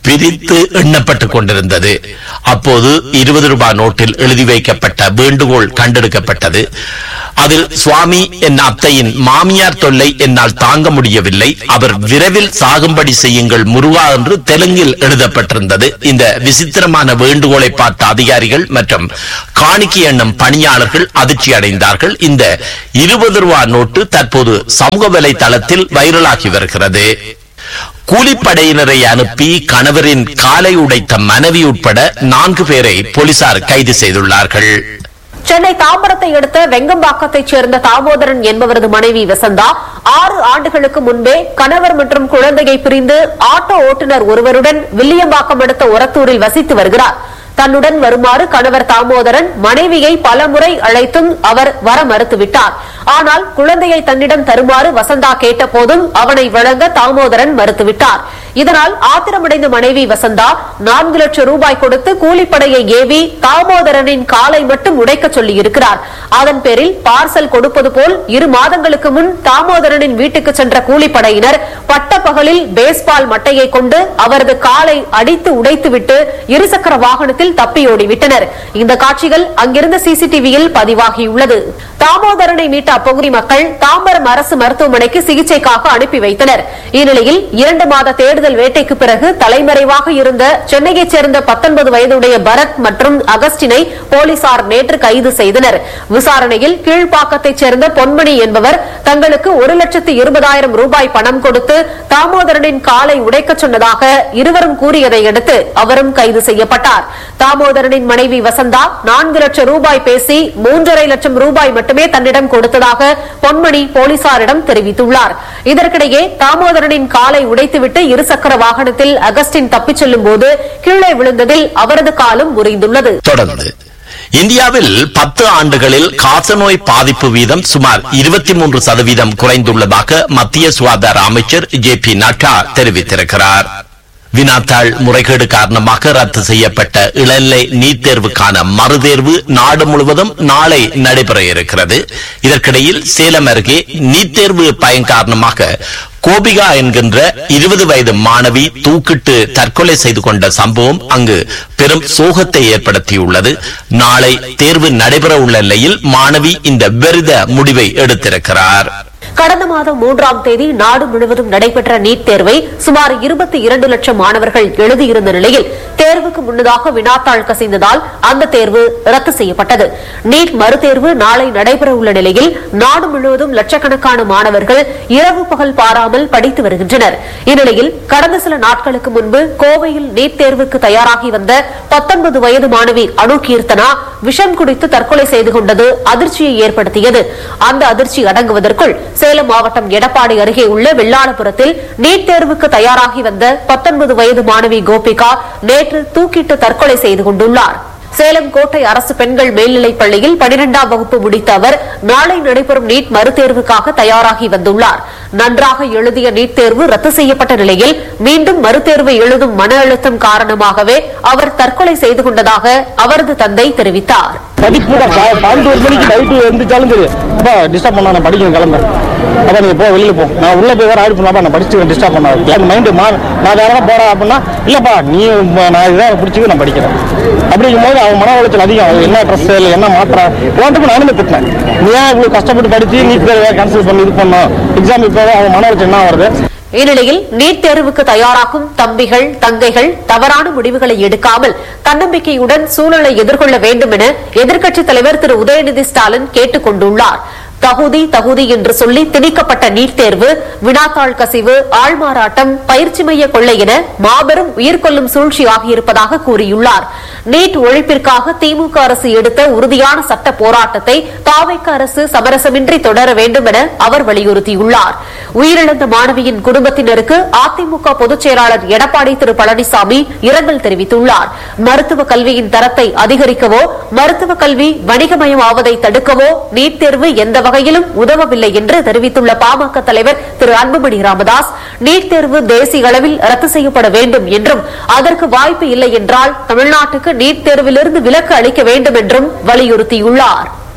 பிரித்து எண்ணப்பட்டுக் கொண்டிருந்தது அப்போது இருபது ரூபாய் நோட்டில் எழுதி வைக்கப்பட்ட வேண்டுகோள் கண்டெடுக்கப்பட்டது அதில் சுவாமி என் அத்தையின் மாமியார் தொல்லை என்னால் தாங்க முடியவில்லை அவர் விரைவில் சாகும்படி செய்யுங்கள் முருகா என்று தெலுங்கில் எழுதப்பட்டிருந்தது இந்த விசித்திரமான வேண்டுகோளை பார்த்த அதிகாரிகள் மற்றும் காணிக்கை எண்ணும் பணியாளர்கள் அதிர்ச்சி அடைந்தார்கள் இந்த இருபது ரூபாய் நோட்டு தற்போது சமூக வலைதளத்தில் வைரலாகி வருகிறது கூலிப்படையினரை அனுப்பி கணவரின் காலை உடைத்த மனைவி உட்பட நான்கு பேரை போலீசார் கைது செய்துள்ளார்கள் சென்னை தாம்பரத்தை அடுத்த வெங்கம்பாக்கத்தைச் சேர்ந்த தாமோதரன் என்பவரது மனைவி வசந்தா ஆறு ஆண்டுகளுக்கு முன்பே கணவர் மற்றும் குழந்தையை பிரிந்து ஆட்டோ ஓட்டுநர் ஒருவருடன் வில்லியம்பாக்கம் அடுத்த ஒரத்தூரில் வசித்து வருகிறார் தன்னுடன் வருமாறு கணவர் தாமோதரன் மனைவியை பலமுறை அழைத்தும் அவர் வர மறுத்துவிட்டார் ஆனால் குழந்தையை தன்னிடம் தருமாறு வசந்தா கேட்டபோதும் அவனை வழங்க தாமோதரன் மறுத்துவிட்டார் இதனால் ஆத்திரமடைந்த மனைவி வசந்தா நான்கு லட்சம் ரூபாய் கொடுத்து கூலிப்படையை ஏவி தாமோதரனின் காலை மட்டும் உடைக்க சொல்லியிருக்கிறார் அதன் பேரில் பார்சல் கொடுப்பது போல் இரு மாதங்களுக்கு முன் தாமோதரனின் வீட்டுக்கு சென்ற கூலிப்படையினர் பட்டப்பகலில் பேஸ்பால் மட்டையை கொண்டு அவரது காலை அடித்து உடைத்துவிட்டு இருசக்கர வாகனத்தில் தப்பியோடிவிட்டனர் இந்த காட்சிகள் அங்கிருந்த சிசிடிவியில் பதிவாகியுள்ளது தாமோதரனை மீட்ட அப்பகுதி மக்கள் தாம்பரம் அரசு மருத்துவமனைக்கு சிகிச்சைக்காக அனுப்பி வைத்தனர் இந்நிலையில் இரண்டு மாத தேடுதல் வேட்டைக்கு பிறகு தலைமறைவாக இருந்த சென்னையைச் சேர்ந்த பத்தொன்பது வயதுடைய பரத் மற்றும் அகஸ்டினை போலீசார் நேற்று கைது செய்தனர் விசாரணையில் கீழ்ப்பாக்கத்தைச் சேர்ந்த பொன்மணி என்பவர் தங்களுக்கு ஒரு லட்சத்து இருபதாயிரம் ரூபாய் பணம் கொடுத்து தாமோதரனின் காலை உடைக்கச் சொன்னதாக இருவரும் கூறியதை அடுத்து அவரும் கைது செய்யப்பட்டார் தாமோதரனின் மனைவி வசந்தா நான்கு லட்சம் ரூபாய் பேசி மூன்றரை லட்சம் ரூபாய் மட்டுமே தன்னிடம் கொடுத்ததாக பொன்மணி போலீசாரிடம் தெரிவித்துள்ளார் இதற்கிடையே தாமோதரனின் காலை உடைத்துவிட்டு இருசக்கர வாகனத்தில் அகஸ்டின் தப்பிச் செல்லும் போது கீழே விழுந்ததில் அவரது காலும் முறிந்துள்ளது தொடர்ந்து இந்தியாவில் பத்து ஆண்டுகளில் காசநோய் பாதிப்பு வீதம் சுமார் இருபத்தி மூன்று சதவீதம் குறைந்துள்ளதாக மத்திய சுகாதார அமைச்சர் ஜே பி நட்டா தெரிவித்திருக்கிறார் வினாத்தாள் முறைகேடு காரணமாக ரத்து செய்யப்பட்ட இளநிலை நீட் தேர்வுக்கான மறுதேர்வு நாடு முழுவதும் நாளை நடைபெற இருக்கிறது இதற்கிடையில் சேலம் அருகே நீட் தேர்வு பயன் காரணமாக கோபிகா என்கின்ற இருபது வயது மாணவி தூக்கிட்டு தற்கொலை செய்து கொண்ட சம்பவம் அங்கு பெரும் சோகத்தை ஏற்படுத்தியுள்ளது நாளை தேர்வு நடைபெற உள்ள நிலையில் மாணவி இந்த விபரீத முடிவை எடுத்திருக்கிறார் கடந்த மாதம் மூன்றாம் தேதி நாடு முழுவதும் நடைபெற்ற நீட் தேர்வை சுமார் இருபத்தி இரண்டு லட்சம் மாணவர்கள் எழுதியிருந்த நிலையில் தேர்வுக்கு முன்னதாக வினாத்தாள் கசிந்ததால் அந்த தேர்வு ரத்து செய்யப்பட்டது நீட் மறுதேர்வு நாளை நடைபெற உள்ள நிலையில் நாடு முழுவதும் லட்சக்கணக்கான மாணவர்கள் இரவு பகல் பாராமல் படித்து வருகின்றனர் இந்நிலையில் கடந்த சில நாட்களுக்கு முன்பு கோவையில் நீட் தேர்வுக்கு தயாராகி வந்த பத்தொன்பது வயது மாணவி அணு கீர்த்தனா விஷம் குடித்து தற்கொலை செய்து கொண்டது அதிர்ச்சியை ஏற்படுத்தியது அந்த அதிர்ச்சி அடங்குவதற்குள் சேலம் மாவட்டம் எடப்பாடி அருகே உள்ள வெள்ளாளபுரத்தில் நீட் தேர்வுக்கு தயாராகி வந்த பத்தொன்பது வயது மாணவி கோபிகா நேற்று தூக்கிட்டு தற்கொலை செய்து கொண்டுள்ளார் சேலம் கோட்டை அரசு பெண்கள் மேல்நிலைப் பள்ளியில் பனிரெண்டாம் வகுப்பு முடித்த அவர் நாளை நடைபெறும் நீட் மறுதேர்வுக்காக தயாராகி வந்துள்ளார் நன்றாக எழுதிய நீட் தேர்வு ரத்து செய்யப்பட்ட நிலையில் மீண்டும் மறுதேர்வு எழுதும் மன அழுத்தம் காரணமாகவே அவர் தற்கொலை செய்து கொண்டதாக அவரது தந்தை தெரிவித்தார் படிப்பு தான் பா- பன்னெண்டு ஒரு மணிக்கு நைட்டு எழுந்துச்சாலும் சரி அப்பா டிஸ்டர்ப் பண்ணா நான் படிக்கணும் கிளம்புறேன் அப்பா நீங்க போ வெளியில போ நான் உள்ள போய் வேற ஆயிடு பண்ணாப்பா நான் படிச்சு டிஸ்டர்ப் பண்ணாது என் மைண்டு மா நான் வேற எதாவது போறேன் அப்படின்னா இல்லப்பா நீ ம- நான் இதான் பிடிச்சி நான் படிக்கிறேன் அப்படிங்கும் போது அவன் மன உளைச்சல் அதிகம் அவன் என்ன ட்ரெஸ் இல்லை என்ன மாற்றம் போட்டுக்கு நானுமே திட்டினேன் நீ ஏன் இவ்வளவு கஷ்டப்பட்டு படிச்சு நீட் தேர்வை கேன்சல் பண்ணி இது பண்ணோம் எக்ஸாம் இப்போ அவன் மன உளைச்சல் என்ன வருது இந்நிலையில் நீட் தேர்வுக்கு தயாராகும் தம்பிகள் தங்கைகள் தவறான முடிவுகளை எடுக்காமல் தன்னம்பிக்கையுடன் சூழலை எதிர்கொள்ள வேண்டும் என எதிர்க்கட்சித் தலைவர் திரு உதயநிதி ஸ்டாலின் கேட்டுக் கொண்டுள்ளார் தகுதி தகுதி என்று சொல்லி திணிக்கப்பட்ட நீட் தேர்வு வினாத்தாள் கசிவு ஆள்மாறாட்டம் பயிற்சி மைய கொள்ளை என மாபெரும் உயிர்கொள்ளும் சூழ்ச்சி ஆகியிருப்பதாக கூறியுள்ளார் நீட் ஒழிப்பிற்காக திமுக அரசு எடுத்த உறுதியான சட்ட போராட்டத்தை தாவைக்க அரசு சமரசமின்றி தொடர வேண்டும் என அவர் வலியுறுத்தியுள்ளார் உயிரிழந்த மாணவியின் குடும்பத்தினருக்கு அதிமுக பொதுச் செயலாளர் எடப்பாடி திரு பழனிசாமி இரங்கல் தெரிவித்துள்ளார் மருத்துவ கல்வியின் தரத்தை அதிகரிக்கவோ மருத்துவ கல்வி வணிகமயமாவதை தடுக்கவோ நீட் தேர்வு எந்த வகையிலும் உதவவில்லை என்று தெரிவித்துள்ள பாமக தலைவர் திரு அன்புமணி ராமதாஸ் நீட் தேர்வு தேசிய அளவில் ரத்து செய்யப்பட வேண்டும் என்றும் அதற்கு வாய்ப்பு இல்லை என்றால் தமிழ்நாட்டுக்கு நீட் தேர்விலிருந்து விலக்கு அளிக்க வேண்டும் என்றும் வலியுறுத்தியுள்ளார்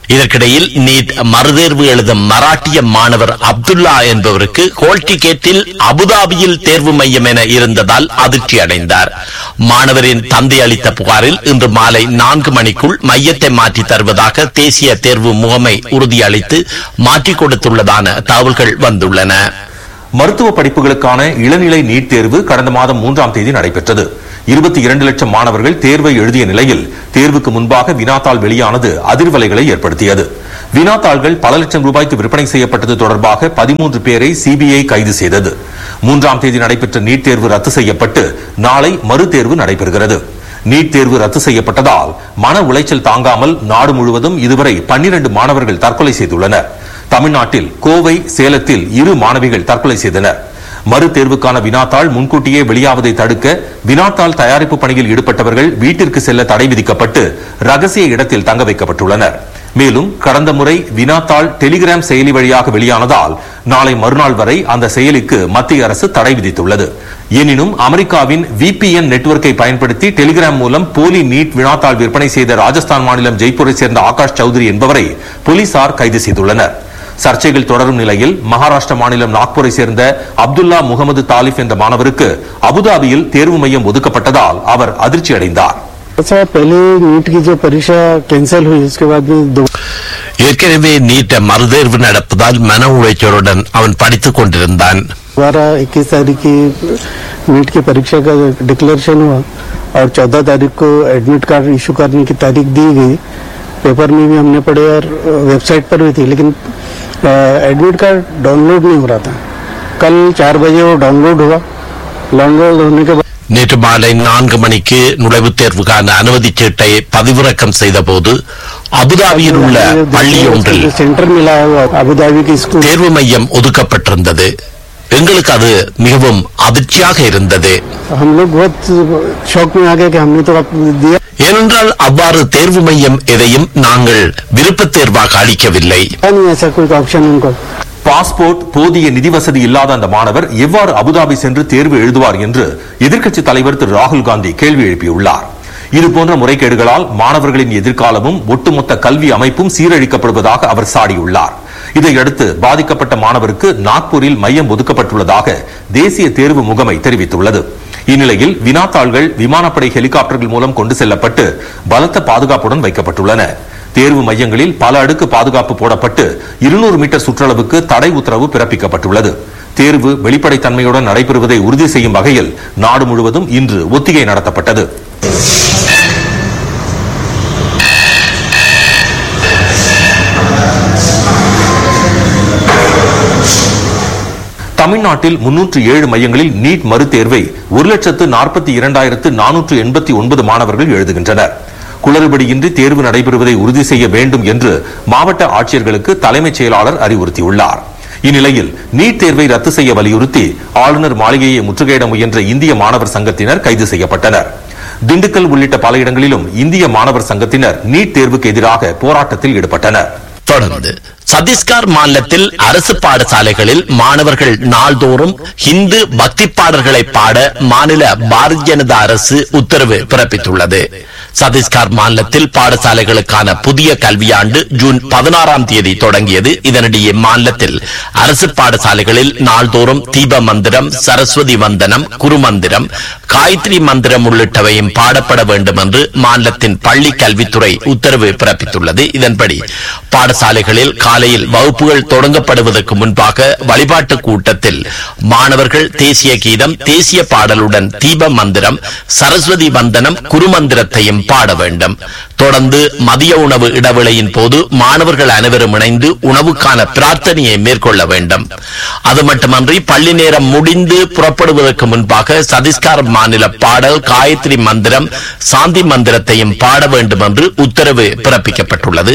இதற்கிடையில் நீட் மறுதேர்வு எழுதும் மராட்டிய மாணவர் அப்துல்லா என்பவருக்கு ஹோல் டிக்கெட்டில் அபுதாபியில் தேர்வு மையம் என இருந்ததால் அதிர்ச்சி அடைந்தார் மாணவரின் தந்தை அளித்த புகாரில் இன்று மாலை நான்கு மணிக்குள் மையத்தை மாற்றி தருவதாக தேசிய தேர்வு முகமை உறுதியளித்து மாற்றிக் கொடுத்துள்ளதான தகவல்கள் வந்துள்ளன மருத்துவ படிப்புகளுக்கான இளநிலை நீட் தேர்வு கடந்த மாதம் மூன்றாம் தேதி நடைபெற்றது இருபத்தி இரண்டு லட்சம் மாணவர்கள் தேர்வை எழுதிய நிலையில் தேர்வுக்கு முன்பாக வினாத்தாள் வெளியானது அதிர்வலைகளை ஏற்படுத்தியது வினாத்தாள்கள் பல லட்சம் ரூபாய்க்கு விற்பனை செய்யப்பட்டது தொடர்பாக பதிமூன்று பேரை சிபிஐ கைது செய்தது மூன்றாம் தேதி நடைபெற்ற நீட் தேர்வு ரத்து செய்யப்பட்டு நாளை மறுதேர்வு நடைபெறுகிறது நீட் தேர்வு ரத்து செய்யப்பட்டதால் மன உளைச்சல் தாங்காமல் நாடு முழுவதும் இதுவரை பன்னிரண்டு மாணவர்கள் தற்கொலை செய்துள்ளனர் தமிழ்நாட்டில் கோவை சேலத்தில் இரு மாணவிகள் தற்கொலை செய்தனர் மறு தேர்வுக்கான வினாத்தாள் முன்கூட்டியே வெளியாவதை தடுக்க வினாத்தாள் தயாரிப்பு பணியில் ஈடுபட்டவர்கள் வீட்டிற்கு செல்ல தடை விதிக்கப்பட்டு ரகசிய இடத்தில் தங்க வைக்கப்பட்டுள்ளனர் மேலும் கடந்த முறை வினாத்தாள் டெலிகிராம் செயலி வழியாக வெளியானதால் நாளை மறுநாள் வரை அந்த செயலிக்கு மத்திய அரசு தடை விதித்துள்ளது எனினும் அமெரிக்காவின் விபிஎன் நெட்வொர்க்கை பயன்படுத்தி டெலிகிராம் மூலம் போலி நீட் வினாத்தாள் விற்பனை செய்த ராஜஸ்தான் மாநிலம் ஜெய்ப்பூரை சேர்ந்த ஆகாஷ் சௌத்ரி என்பவரை போலீசார் கைது செய்துள்ளனர் சர்ச்சைகள் தொடரும் நிலையில் மகாராஷ்டிர மாநிலம் நாக்பூரை சேர்ந்த அப்துல்லா முகமது தாலிப் என்ற மாணவருக்கு அபுதாபியில் தேர்வு மையம் ஒதுக்கப்பட்டதால் அவர் அதிர்ச்சி அடைந்தார் अच्छा पहले नीट की जो परीक्षा कैंसिल हुई उसके बाद में दो ஏற்கனவே நீட்ட மறுதேர்வு நடப்பதால் மன உளைச்சலுடன் அவன் படித்துக் கொண்டிருந்தான் दोबारा इक्कीस तारीख की नीट की परीक्षा का डिक्लेरेशन हुआ और चौदह तारीख को एडमिट कार्ड इशू करने की तारीख दी गई पेपर में भी हमने पढ़े और वेबसाइट पर भी थी लेकिन एडमिट कार्ड डाउनलोड नहीं हो रहा था कल चार बजे वो डाउनलोड हुआ डाउनलोड होने के बाद நேற்று மாலை நான்கு மணிக்கு நுழைவுத் தேர்வுக்கான அனுமதிச் சீட்டை பதிவிறக்கம் செய்தபோது அபுதாபியில் உள்ள பள்ளி ஒன்றில் सेंटर मिला है वो अबुधाबी की स्कूल தேர்வு மையம் ஒதுக்கப்பட்டிருந்தது எங்களுக்கு அது மிகவும் அதிர்ச்சியாக இருந்தது हम लोग बहुत शौक में आ गए कि हमने तो अब दिया ஏனென்றால் அவ்வாறு தேர்வு மையம் எதையும் நாங்கள் விருப்பத் தேர்வாக அளிக்கவில்லை नहीं ऐसा कोई ऑप्शन उनको பாஸ்போர்ட் போதிய நிதி வசதி இல்லாத அந்த மாணவர் எவ்வாறு அபுதாபி சென்று தேர்வு எழுதுவார் என்று எதிர்க்கட்சித் தலைவர் திரு ராகுல் காந்தி கேள்வி எழுப்பியுள்ளார் இதுபோன்ற முறைகேடுகளால் மாணவர்களின் எதிர்காலமும் ஒட்டுமொத்த கல்வி அமைப்பும் சீரழிக்கப்படுவதாக அவர் சாடியுள்ளார் இதையடுத்து பாதிக்கப்பட்ட மாணவருக்கு நாக்பூரில் மையம் ஒதுக்கப்பட்டுள்ளதாக தேசிய தேர்வு முகமை தெரிவித்துள்ளது இந்நிலையில் வினாத்தாள்கள் விமானப்படை ஹெலிகாப்டர்கள் மூலம் கொண்டு செல்லப்பட்டு பலத்த பாதுகாப்புடன் வைக்கப்பட்டுள்ளன தேர்வு மையங்களில் பல அடுக்கு பாதுகாப்பு போடப்பட்டு இருநூறு மீட்டர் சுற்றளவுக்கு தடை உத்தரவு பிறப்பிக்கப்பட்டுள்ளது தேர்வு வெளிப்படைத்தன்மையுடன் நடைபெறுவதை உறுதி செய்யும் வகையில் நாடு முழுவதும் இன்று ஒத்திகை நடத்தப்பட்டது தமிழ்நாட்டில் முன்னூற்று ஏழு மையங்களில் நீட் மறுதேர்வை ஒரு லட்சத்து நாற்பத்தி இரண்டாயிரத்து நானூற்று எண்பத்தி ஒன்பது மாணவர்கள் எழுதுகின்றனர் குளறுபடியின்றி தேர்வு நடைபெறுவதை உறுதி செய்ய வேண்டும் என்று மாவட்ட ஆட்சியர்களுக்கு தலைமைச் செயலாளர் அறிவுறுத்தியுள்ளார் இந்நிலையில் நீட் தேர்வை ரத்து செய்ய வலியுறுத்தி ஆளுநர் மாளிகையை முற்றுகையிட முயன்ற இந்திய மாணவர் சங்கத்தினர் கைது செய்யப்பட்டனர் திண்டுக்கல் உள்ளிட்ட பல இடங்களிலும் இந்திய மாணவர் சங்கத்தினர் நீட் தேர்வுக்கு எதிராக போராட்டத்தில் ஈடுபட்டனர் தொடர்ந்து சத்தீஸ்கர் மாநிலத்தில் அரசு பாடசாலைகளில் மாணவர்கள் நாள்தோறும் ஹிந்து பக்தி பாடல்களை பாட மாநில பாரதிய ஜனதா அரசு உத்தரவு பிறப்பித்துள்ளது சத்தீஸ்கர் மாநிலத்தில் பாடசாலைகளுக்கான புதிய கல்வியாண்டு ஜூன் பதினாறாம் தேதி தொடங்கியது இதனிடையே மாநிலத்தில் அரசு பாடசாலைகளில் நாள்தோறும் தீப மந்திரம் சரஸ்வதி வந்தனம் குருமந்திரம் காயத்ரி மந்திரம் உள்ளிட்டவையும் பாடப்பட வேண்டும் என்று மாநிலத்தின் பள்ளி கல்வித்துறை உத்தரவு பிறப்பித்துள்ளது இதன்படி பாடசாலைகளில் காலையில் வகுப்புகள் தொடங்கப்படுவதற்கு முன்பாக வழிபாட்டு கூட்டத்தில் மாணவர்கள் தேசிய கீதம் தேசிய பாடலுடன் தீப மந்திரம் சரஸ்வதி வந்தனம் குருமந்திரத்தையும் பாட வேண்டும் தொடர்ந்து மதிய உணவு இடைவேளையின் போது மாணவர்கள் அனைவரும் இணைந்து உணவுக்கான பிரார்த்தனையை மேற்கொள்ள வேண்டும் அது மட்டுமன்றி பள்ளி நேரம் முடிந்து புறப்படுவதற்கு முன்பாக சத்தீஸ்கர் மாநில பாடல் காயத்ரி மந்திரம் சாந்தி மந்திரத்தையும் பாட வேண்டும் என்று உத்தரவு பிறப்பிக்கப்பட்டுள்ளது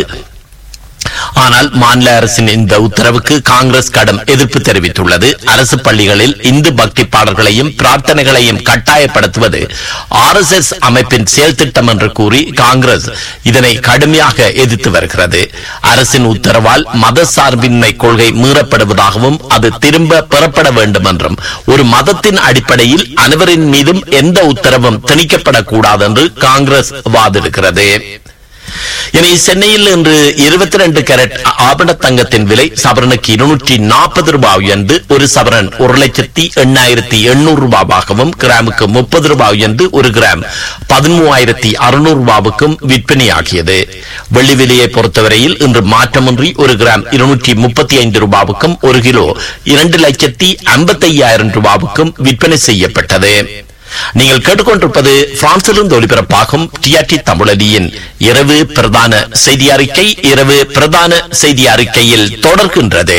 ஆனால் மாநில அரசின் இந்த உத்தரவுக்கு காங்கிரஸ் கடும் எதிர்ப்பு தெரிவித்துள்ளது அரசு பள்ளிகளில் இந்து பக்தி பாடல்களையும் பிரார்த்தனைகளையும் கட்டாயப்படுத்துவது ஆர் எஸ் எஸ் அமைப்பின் செயல் திட்டம் என்று கூறி காங்கிரஸ் இதனை கடுமையாக எதிர்த்து வருகிறது அரசின் உத்தரவால் மத சார்பின்மை கொள்கை மீறப்படுவதாகவும் அது திரும்ப பெறப்பட வேண்டும் என்றும் ஒரு மதத்தின் அடிப்படையில் அனைவரின் மீதும் எந்த உத்தரவும் திணிக்கப்படக்கூடாது என்று காங்கிரஸ் வாதிடுகிறது இனி சென்னையில் இன்று இருபத்தி ரெண்டு கேரட் ஆபண தங்கத்தின் விலை சவரனுக்கு இருநூற்றி நாற்பது ரூபாய் உயர்ந்து ஒரு சவரன் ஒரு லட்சத்தி எண்ணாயிரத்தி எண்ணூறு ரூபாவாகவும் கிராமுக்கு முப்பது ரூபாய் உயர்ந்து ஒரு கிராம் பதிமூவாயிரத்தி அறுநூறு ரூபாவுக்கும் விற்பனையாகியது வெள்ளி விலையை பொறுத்தவரையில் இன்று மாற்றமின்றி ஒரு கிராம் இருநூற்றி முப்பத்தி ஐந்து ரூபாவுக்கும் ஒரு கிலோ இரண்டு லட்சத்தி ஐம்பத்தி ஐயாயிரம் ரூபாவுக்கும் விற்பனை செய்யப்பட்டது நீங்கள் கேட்டுக்கொண்டிருப்பது பிரான்சிலிருந்து ஒலிபரப்பாகும் டிஆர்டி தமிழடியின் இரவு பிரதான செய்தி அறிக்கை இரவு பிரதான செய்தி அறிக்கையில் தொடர்கின்றது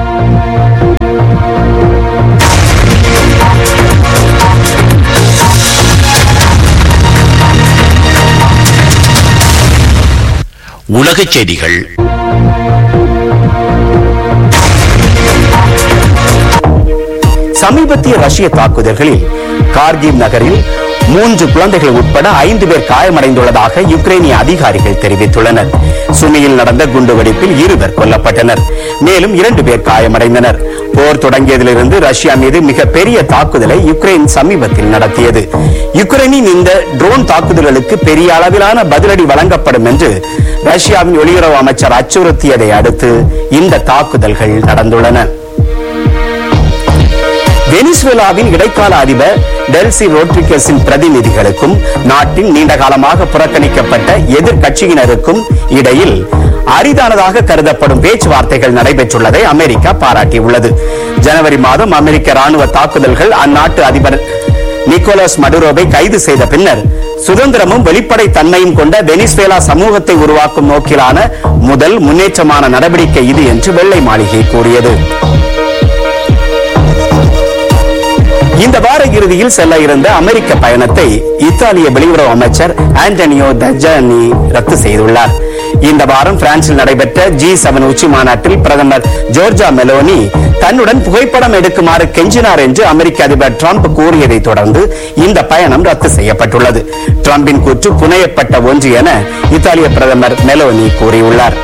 உலகச் செய்திகள் சமீபத்திய ரஷ்ய தாக்குதல்களில் கார்கிவ் நகரில் மூன்று குழந்தைகள் உட்பட ஐந்து பேர் காயமடைந்துள்ளதாக யுக்ரைனிய அதிகாரிகள் தெரிவித்துள்ளனர் சுமியில் நடந்த குண்டுவெடிப்பில் இருவர் கொல்லப்பட்டனர் மேலும் இரண்டு பேர் காயமடைந்தனர் போர் தொடங்கியதிலிருந்து ரஷ்யா மீது மிக பெரிய தாக்குதலை யுக்ரைன் சமீபத்தில் நடத்தியது யுக்ரைனின் இந்த ட்ரோன் தாக்குதல்களுக்கு பெரிய அளவிலான பதிலடி வழங்கப்படும் என்று ரஷ்யாவின் வெளியுறவு அமைச்சர் அச்சுறுத்தியதை அடுத்து இந்த தாக்குதல்கள் நடந்துள்ளன வெனிசுவேலாவின் இடைக்கால அதிபர் டெல்சி ரோட்ரிகஸின் பிரதிநிதிகளுக்கும் நாட்டின் நீண்ட காலமாக புறக்கணிக்கப்பட்ட எதிர்க்கட்சியினருக்கும் இடையில் அரிதானதாக கருதப்படும் பேச்சுவார்த்தைகள் நடைபெற்றுள்ளதை அமெரிக்கா பாராட்டியுள்ளது ஜனவரி மாதம் அமெரிக்க ராணுவ தாக்குதல்கள் அந்நாட்டு அதிபர் நிக்கோலஸ் மடுரோவை கைது செய்த பின்னர் சுதந்திரமும் வெளிப்படை தன்மையும் கொண்ட வெனிசுவேலா சமூகத்தை உருவாக்கும் நோக்கிலான முதல் முன்னேற்றமான நடவடிக்கை இது என்று வெள்ளை மாளிகை கூறியது இந்த வார இறுதியில் செல்ல இருந்த அமெரிக்க பயணத்தை இத்தாலிய வெளியுறவு அமைச்சர் ஆண்டனியோ தஜானி ரத்து செய்துள்ளார் இந்த வாரம் பிரான்சில் நடைபெற்ற ஜி செவன் உச்சி மாநாட்டில் பிரதமர் ஜோர்ஜா மெலோனி தன்னுடன் புகைப்படம் எடுக்குமாறு கெஞ்சினார் என்று அமெரிக்க அதிபர் டிரம்ப் கூறியதை தொடர்ந்து இந்த பயணம் ரத்து செய்யப்பட்டுள்ளது டிரம்பின் கூற்று புனையப்பட்ட ஒன்று என இத்தாலிய பிரதமர் மெலோனி கூறியுள்ளார்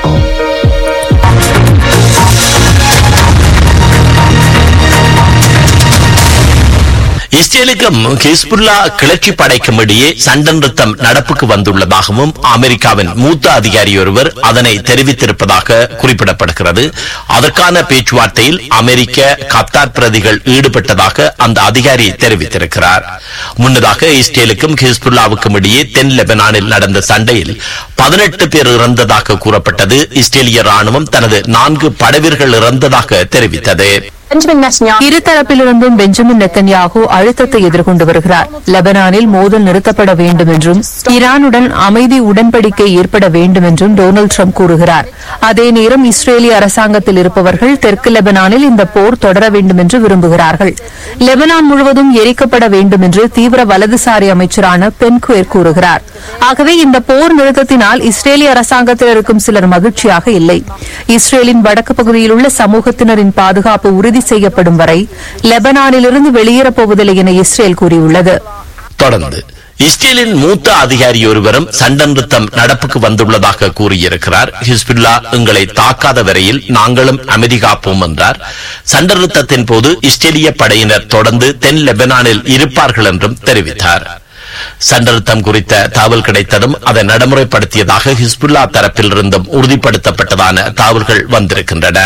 இஸ்ரேலுக்கும் ஹிஸ்புல்லா கிளர்ச்சி படைக்கும் இடையே சண்டை நிறுத்தம் நடப்புக்கு வந்துள்ளதாகவும் அமெரிக்காவின் மூத்த அதிகாரி ஒருவர் அதனை தெரிவித்திருப்பதாக குறிப்பிடப்படுகிறது அதற்கான பேச்சுவார்த்தையில் அமெரிக்க கத்தார் பிரதிகள் ஈடுபட்டதாக அந்த அதிகாரி தெரிவித்திருக்கிறார் முன்னதாக இஸ்ரேலுக்கும் ஹிஸ்புல்லாவுக்கும் இடையே தென் லெபனானில் நடந்த சண்டையில் பதினெட்டு பேர் இறந்ததாக கூறப்பட்டது இஸ்ரேலிய ராணுவம் தனது நான்கு படவீர்கள் இறந்ததாக தெரிவித்தது இருதரப்பிலிருந்தும் பெஞ்சமின் நெத்தன்யாகு அழுத்தத்தை எதிர்கொண்டு வருகிறார் லெபனானில் மோதல் நிறுத்தப்பட வேண்டும் என்றும் ஈரானுடன் அமைதி உடன்படிக்கை ஏற்பட வேண்டும் என்றும் டொனால்டு ட்ரம்ப் கூறுகிறார் அதே நேரம் இஸ்ரேலிய அரசாங்கத்தில் இருப்பவர்கள் தெற்கு லெபனானில் இந்த போர் தொடர வேண்டும் என்று விரும்புகிறார்கள் லெபனான் முழுவதும் எரிக்கப்பட வேண்டும் என்று தீவிர வலதுசாரி அமைச்சரான பென்குவேர் கூறுகிறார் ஆகவே இந்த போர் நிறுத்தத்தினால் இஸ்ரேலிய அரசாங்கத்தில் இருக்கும் சிலர் மகிழ்ச்சியாக இல்லை இஸ்ரேலின் வடக்கு பகுதியில் உள்ள சமூகத்தினரின் பாதுகாப்பு உறுதி செய்யப்படும் வரை லெபனானிலிருந்து வெளியேறப் போவதில்லை என இஸ்ரேல் கூறியுள்ளது தொடர்ந்து இஸ்ரேலின் மூத்த அதிகாரி ஒருவரும் சண்டை நிறுத்தம் நடப்புக்கு வந்துள்ளதாக கூறியிருக்கிறார் ஹிஸ்புல்லா எங்களை தாக்காத வரையில் நாங்களும் அமைதி காப்போம் என்றார் சண்டை நிறுத்தத்தின் போது இஸ்ரேலிய படையினர் தொடர்ந்து தென் லெபனானில் இருப்பார்கள் என்றும் தெரிவித்தார் சண்டநிறுத்தம் குறித்த தகவல் கிடைத்ததும் அதை நடைமுறைப்படுத்தியதாக ஹிஸ்புல்லா தரப்பில் இருந்தும் உறுதிப்படுத்தப்பட்டதான தகவல்கள் வந்திருக்கின்றன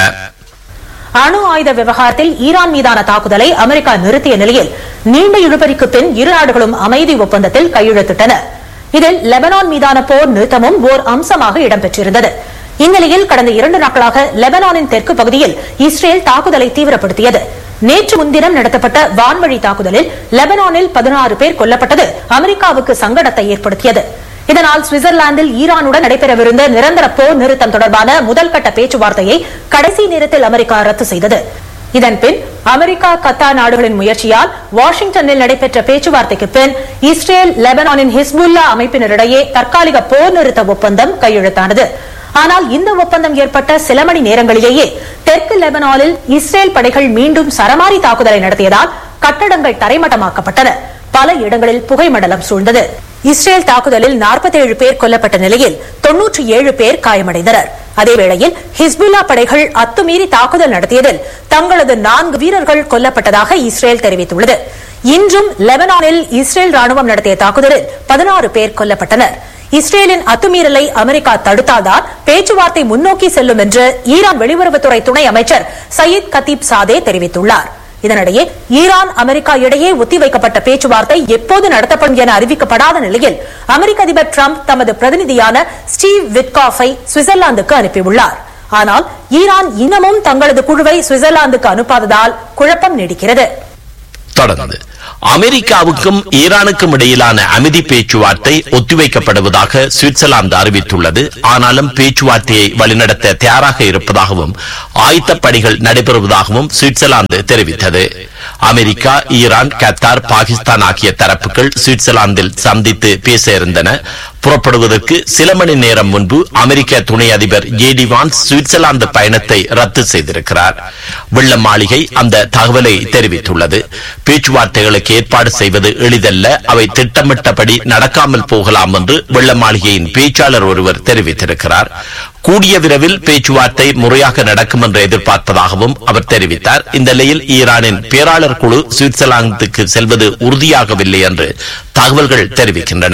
அணு ஆயுத விவகாரத்தில் ஈரான் மீதான தாக்குதலை அமெரிக்கா நிறுத்திய நிலையில் நீண்ட இழுபறிக்கு பின் இரு நாடுகளும் அமைதி ஒப்பந்தத்தில் கையெழுத்திட்டன இதில் லெபனான் மீதான போர் நிறுத்தமும் ஓர் அம்சமாக இடம்பெற்றிருந்தது இந்நிலையில் கடந்த இரண்டு நாட்களாக லெபனானின் தெற்கு பகுதியில் இஸ்ரேல் தாக்குதலை தீவிரப்படுத்தியது நேற்று முன்தினம் நடத்தப்பட்ட வான்வழி தாக்குதலில் லெபனானில் பதினாறு பேர் கொல்லப்பட்டது அமெரிக்காவுக்கு சங்கடத்தை ஏற்படுத்தியது இதனால் சுவிட்சர்லாந்தில் ஈரானுடன் நடைபெறவிருந்த நிரந்தர போர் நிறுத்தம் தொடர்பான முதல்கட்ட பேச்சுவார்த்தையை கடைசி நேரத்தில் அமெரிக்கா ரத்து செய்தது இதன்பின் அமெரிக்கா கத்தார் நாடுகளின் முயற்சியால் வாஷிங்டனில் நடைபெற்ற பேச்சுவார்த்தைக்கு பின் இஸ்ரேல் லெபனானின் ஹிஸ்புல்லா அமைப்பினரிடையே தற்காலிக போர் நிறுத்த ஒப்பந்தம் கையெழுத்தானது ஆனால் இந்த ஒப்பந்தம் ஏற்பட்ட சில மணி நேரங்களிலேயே தெற்கு லெபனானில் இஸ்ரேல் படைகள் மீண்டும் சரமாரி தாக்குதலை நடத்தியதால் கட்டடங்கள் தரைமட்டமாக்கப்பட்டன பல இடங்களில் புகைமண்டலம் சூழ்ந்தது இஸ்ரேல் தாக்குதலில் 47 பேர் கொல்லப்பட்ட நிலையில் 97 பேர் காயமடைந்தனர் அதேவேளையில் ஹிஸ்புல்லா படைகள் அத்துமீறி தாக்குதல் நடத்தியதில் தங்களது நான்கு வீரர்கள் கொல்லப்பட்டதாக இஸ்ரேல் தெரிவித்துள்ளது இன்றும் லெபனானில் இஸ்ரேல் ராணுவம் நடத்திய தாக்குதலில் பதினாறு பேர் கொல்லப்பட்டனர் இஸ்ரேலின் அத்துமீறலை அமெரிக்கா தடுத்தால்தான் பேச்சுவார்த்தை முன்னோக்கி செல்லும் என்று ஈரான் வெளியுறவுத்துறை துணை அமைச்சர் சயீத் கத்தீப் சாதே தெரிவித்துள்ளார் இதனிடையே ஈரான் அமெரிக்கா இடையே ஒத்திவைக்கப்பட்ட பேச்சுவார்த்தை எப்போது நடத்தப்படும் என அறிவிக்கப்படாத நிலையில் அமெரிக்க அதிபர் டிரம்ப் தமது பிரதிநிதியான ஸ்டீவ் விட்காஃபை சுவிட்சர்லாந்துக்கு அனுப்பியுள்ளார் ஆனால் ஈரான் இன்னமும் தங்களது குழுவை சுவிட்சர்லாந்துக்கு அனுப்பாததால் குழப்பம் நீடிக்கிறது தொடர்ந்து அமெரிக்காவுக்கும் ஈரானுக்கும் இடையிலான அமைதி பேச்சுவார்த்தை ஒத்திவைக்கப்படுவதாக சுவிட்சர்லாந்து அறிவித்துள்ளது ஆனாலும் பேச்சுவார்த்தையை வழிநடத்த தயாராக இருப்பதாகவும் ஆயத்த பணிகள் நடைபெறுவதாகவும் சுவிட்சர்லாந்து தெரிவித்தது அமெரிக்கா ஈரான் கத்தார் பாகிஸ்தான் ஆகிய தரப்புகள் சுவிட்சர்லாந்தில் சந்தித்து பேச இருந்தன புறப்படுவதற்கு சில மணி நேரம் முன்பு அமெரிக்க துணை அதிபர் ஜேடி வான்ஸ் சுவிட்சர்லாந்து பயணத்தை ரத்து செய்திருக்கிறார் வெள்ள மாளிகை அந்த தகவலை தெரிவித்துள்ளது பேச்சுவார்த்தைகளுக்கு ஏற்பாடு செய்வது எளிதல்ல அவை திட்டமிட்டபடி நடக்காமல் போகலாம் என்று வெள்ள மாளிகையின் பேச்சாளர் ஒருவர் தெரிவித்திருக்கிறார் கூடிய விரைவில் பேச்சுவார்த்தை முறையாக நடக்கும் என்று எதிர்பார்ப்பதாகவும் அவர் தெரிவித்தார் இந்த நிலையில் ஈரானின் பேராளர் குழு சுவிட்சர்லாந்துக்கு செல்வது உறுதியாகவில்லை என்று தகவல்கள் தெரிவிக்கின்றன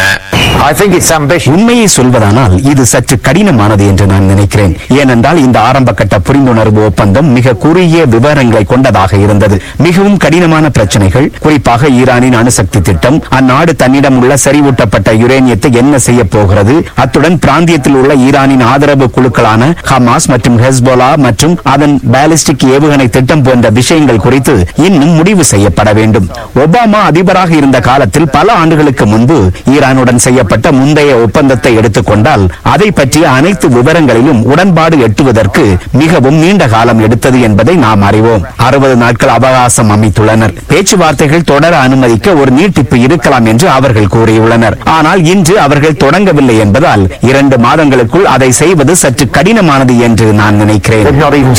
உண்மையை சொல்வதானால் இது சற்று கடினமானது என்று நான் நினைக்கிறேன் ஏனென்றால் இந்த ஆரம்ப கட்ட புரிந்துணர்வு ஒப்பந்தம் மிக குறுகிய விவரங்களை கொண்டதாக இருந்தது மிகவும் கடினமான பிரச்சனைகள் குறிப்பாக ஈரானின் அணுசக்தி திட்டம் அந்நாடு தன்னிடம் உள்ள செறிவூட்டப்பட்ட யுரேனியத்தை என்ன செய்ய போகிறது அத்துடன் பிராந்தியத்தில் உள்ள ஈரானின் ஆதரவு குழுக்களான ஹமாஸ் மற்றும் ஹெஸ்போலா மற்றும் அதன் பாலிஸ்டிக் ஏவுகணை திட்டம் போன்ற விஷயங்கள் குறித்து இன்னும் முடிவு செய்யப்பட வேண்டும் ஒபாமா அதிபராக இருந்த காலத்தில் பல ஆண்டுகளுக்கு முன்பு ஈரானுடன் செய்யப்பட்ட முந்தைய ஒப்பந்தத்தை எடுத்துக்கொண்டால் அதை பற்றிய அனைத்து விவரங்களிலும் உடன்பாடு எட்டுவதற்கு மிகவும் நீண்ட காலம் எடுத்தது என்பதை நாம் அறிவோம் அறுபது நாட்கள் அவகாசம் அமைத்துள்ளனர் பேச்சுவார்த்தைகள் தொடர அனுமதிக்க ஒரு நீட்டிப்பு இருக்கலாம் என்று அவர்கள் கூறியுள்ளனர் ஆனால் இன்று அவர்கள் தொடங்கவில்லை என்பதால் இரண்டு மாதங்களுக்குள் அதை செய்வது சற்று கடினமானது என்று நான் நினைக்கிறேன்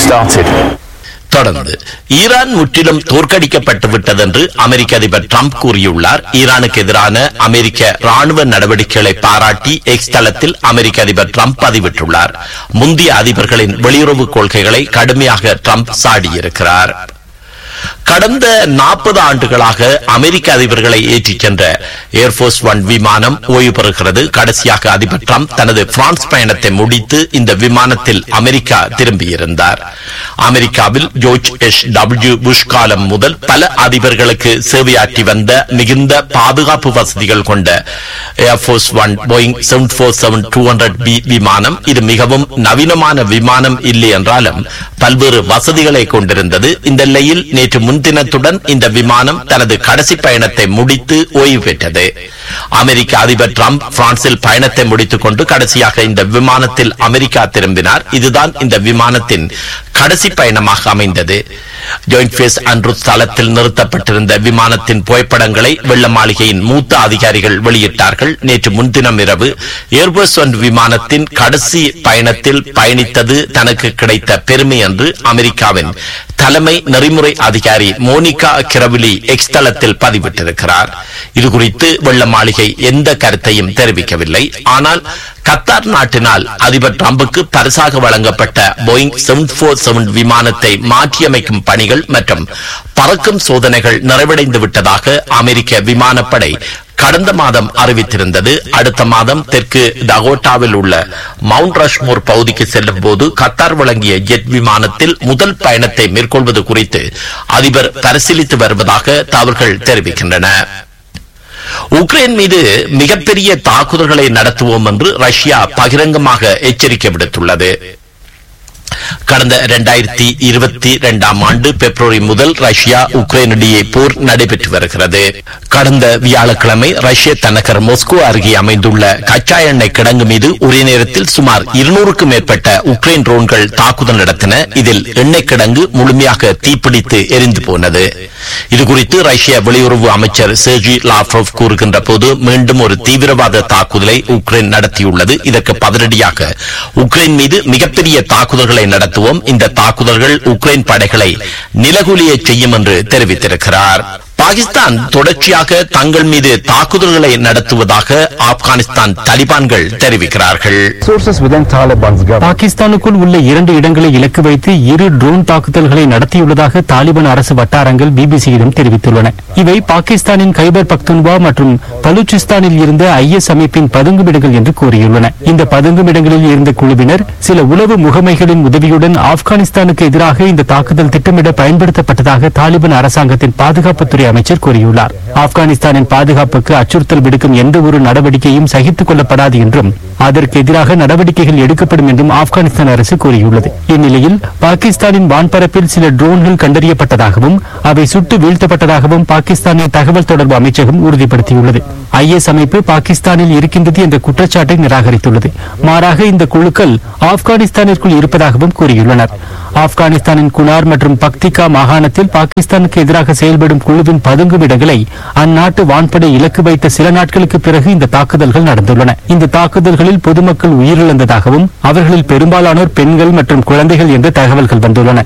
தொடர்ந்து ஈரான் முற்றிலும் தோற்கடிக்கப்பட்டு விட்டது என்று அமெரிக்க அதிபர் ட்ரம்ப் கூறியுள்ளார் ஈரானுக்கு எதிரான அமெரிக்க ராணுவ நடவடிக்கைகளை பாராட்டி எக்ஸ் தளத்தில் அமெரிக்க அதிபர் ட்ரம்ப் பதிவிட்டுள்ளார் முந்தைய அதிபர்களின் வெளியுறவு கொள்கைகளை கடுமையாக ட்ரம்ப் சாடியிருக்கிறார் கடந்த நாற்பது ஆண்டுகளாக அமெரிக்க அதிபர்களை ஏற்றிச் சென்ற ஏர்போர்ஸ் ஒன் விமானம் ஓய்வு பெறுகிறது கடைசியாக அதிபர் ட்ரம்ப் தனது பிரான்ஸ் பயணத்தை முடித்து இந்த விமானத்தில் அமெரிக்கா திரும்பியிருந்தார் அமெரிக்காவில் ஜோர்ஜ் எஸ் டபிள்யூ புஷ் காலம் முதல் பல அதிபர்களுக்கு சேவையாற்றி வந்த மிகுந்த பாதுகாப்பு வசதிகள் கொண்ட air force one Boeing seven four seven two hundred B விமானம் இது மிகவும் நவீனமான விமானம் இல்லை என்றாலும் பல்வேறு வசதிகளை கொண்டிருந்தது இந்த நிலையில் நேற்று முன்தினத்துடன் இந்த விமானம் தனது கடைசி பயணத்தை முடித்து ஓய்வு பெற்றது அமெரிக்க அதிபர் ட்ரம்ப் பிரான்சில் பயணத்தை முடித்துக் கொண்டு கடைசியாக இந்த விமானத்தில் அமெரிக்கா திரும்பினார் இதுதான் இந்த விமானத்தின் கடைசி பயணமாக அமைந்தது ஜாயிண்ட் பேஸ் அன்று தளத்தில் நிறுத்தப்பட்டிருந்த விமானத்தின் புகைப்படங்களை வெள்ள மாளிகையின் மூத்த அதிகாரிகள் வெளியிட்டார்கள் நேற்று முன்தினம் இரவு ஏர்பஸ் ஒன் விமானத்தின் கடைசி பயணத்தில் பயணித்தது தனக்கு கிடைத்த பெருமை என்று அமெரிக்காவின் தலைமை நெறிமுறை அதிகாரி மோனிகா கிரவிலி எக்ஸ் தளத்தில் பதிவிட்டிருக்கிறார் இதுகுறித்து வெள்ள மாளிகை எந்த கருத்தையும் தெரிவிக்கவில்லை ஆனால் கத்தார் நாட்டினால் அதிபர் டிரம்புக்கு பரிசாக வழங்கப்பட்ட போயிங் செவன் போர் செவன் விமானத்தை மாற்றியமைக்கும் பணிகள் மற்றும் பறக்கும் சோதனைகள் நிறைவடைந்து விட்டதாக அமெரிக்க விமானப்படை கடந்த மாதம் அறிவித்திருந்தது அடுத்த மாதம் தெற்கு டகோட்டாவில் உள்ள மவுண்ட் ரஷ்மோர் பகுதிக்கு செல்லும் போது கத்தார் வழங்கிய ஜெட் விமானத்தில் முதல் பயணத்தை மேற்கொள்வது குறித்து அதிபர் பரிசீலித்து வருவதாக தகவல்கள் தெரிவிக்கின்றன உக்ரைன் மீது மிகப்பெரிய தாக்குதல்களை நடத்துவோம் என்று ரஷ்யா பகிரங்கமாக எச்சரிக்கை விடுத்துள்ளது கடந்த இரண்டாயிரத்தி இருபத்தி இரண்டாம் ஆண்டு பிப்ரவரி முதல் ரஷ்யா உக்ரைனிடையே போர் நடைபெற்று வருகிறது கடந்த வியாழக்கிழமை ரஷ்ய தலைநகர் மொஸ்கோ அருகே அமைந்துள்ள கச்சா எண்ணெய் கிடங்கு மீது ஒரே நேரத்தில் சுமார் இருநூறுக்கும் மேற்பட்ட உக்ரைன் ட்ரோன்கள் தாக்குதல் நடத்தின இதில் எண்ணெய் கிடங்கு முழுமையாக தீப்பிடித்து எரிந்து போனது இதுகுறித்து ரஷ்ய வெளியுறவு அமைச்சர் செர்ஜி லாப்ரோவ் கூறுகின்ற போது மீண்டும் ஒரு தீவிரவாத தாக்குதலை உக்ரைன் நடத்தியுள்ளது இதற்கு பதிலடியாக உக்ரைன் மீது மிகப்பெரிய தாக்குதல்களை நடத்துவோம் இந்த தாக்குதல்கள் உக்ரைன் படைகளை நிலகுலிய செய்யும் என்று தெரிவித்திருக்கிறார் பாகிஸ்தான் தொடர்ச்சியாக தங்கள் மீது தாக்குதல்களை நடத்துவதாக ஆப்கானிஸ்தான் தலிபான்கள் தெரிவிக்கிறார்கள் பாகிஸ்தானுக்குள் உள்ள இரண்டு இடங்களை இலக்கு வைத்து இரு ட்ரோன் தாக்குதல்களை நடத்தியுள்ளதாக தாலிபான் அரசு வட்டாரங்கள் பிபிசியிடம் தெரிவித்துள்ளன இவை பாகிஸ்தானின் கைபர் பக்துன்வா மற்றும் பலூச்சிஸ்தானில் இருந்த ஐஎஸ் அமைப்பின் பதுங்குமிடங்கள் என்று கூறியுள்ளன இந்த பதுங்குமிடங்களில் இருந்த குழுவினர் சில உளவு முகமைகளின் உதவியுடன் ஆப்கானிஸ்தானுக்கு எதிராக இந்த தாக்குதல் திட்டமிட பயன்படுத்தப்பட்டதாக தாலிபான் அரசாங்கத்தின் பாதுகாப்புத்துறை அமைச்சர் கூறியுள்ளார் ஆப்கானிஸ்தானின் பாதுகாப்புக்கு அச்சுறுத்தல் விடுக்கும் எந்த ஒரு நடவடிக்கையும் சகித்துக் கொள்ளப்படாது என்றும் அதற்கு எதிராக நடவடிக்கைகள் எடுக்கப்படும் என்றும் ஆப்கானிஸ்தான் அரசு கூறியுள்ளது இந்நிலையில் பாகிஸ்தானின் வான்பரப்பில் சில ட்ரோன்கள் கண்டறியப்பட்டதாகவும் அவை சுட்டு வீழ்த்தப்பட்டதாகவும் பாகிஸ்தானின் தகவல் தொடர்பு அமைச்சகம் உறுதிப்படுத்தியுள்ளது ஐஎஸ் அமைப்பு பாகிஸ்தானில் இருக்கின்றது என்ற குற்றச்சாட்டை நிராகரித்துள்ளது மாறாக இந்த குழுக்கள் ஆப்கானிஸ்தானிற்குள் இருப்பதாகவும் கூறியுள்ளனர் ஆப்கானிஸ்தானின் குனார் மற்றும் பக்திகா மாகாணத்தில் பாகிஸ்தானுக்கு எதிராக செயல்படும் குழுவின் பதுங்கும் இடங்களை அந்நாட்டு வான்படை இலக்கு வைத்த சில நாட்களுக்கு பிறகு இந்த தாக்குதல்கள் நடந்துள்ளன இந்த தாக்குதல்களில் பொதுமக்கள் உயிரிழந்ததாகவும் அவர்களில் பெரும்பாலானோர் பெண்கள் மற்றும் குழந்தைகள் என்று தகவல்கள் வந்துள்ளன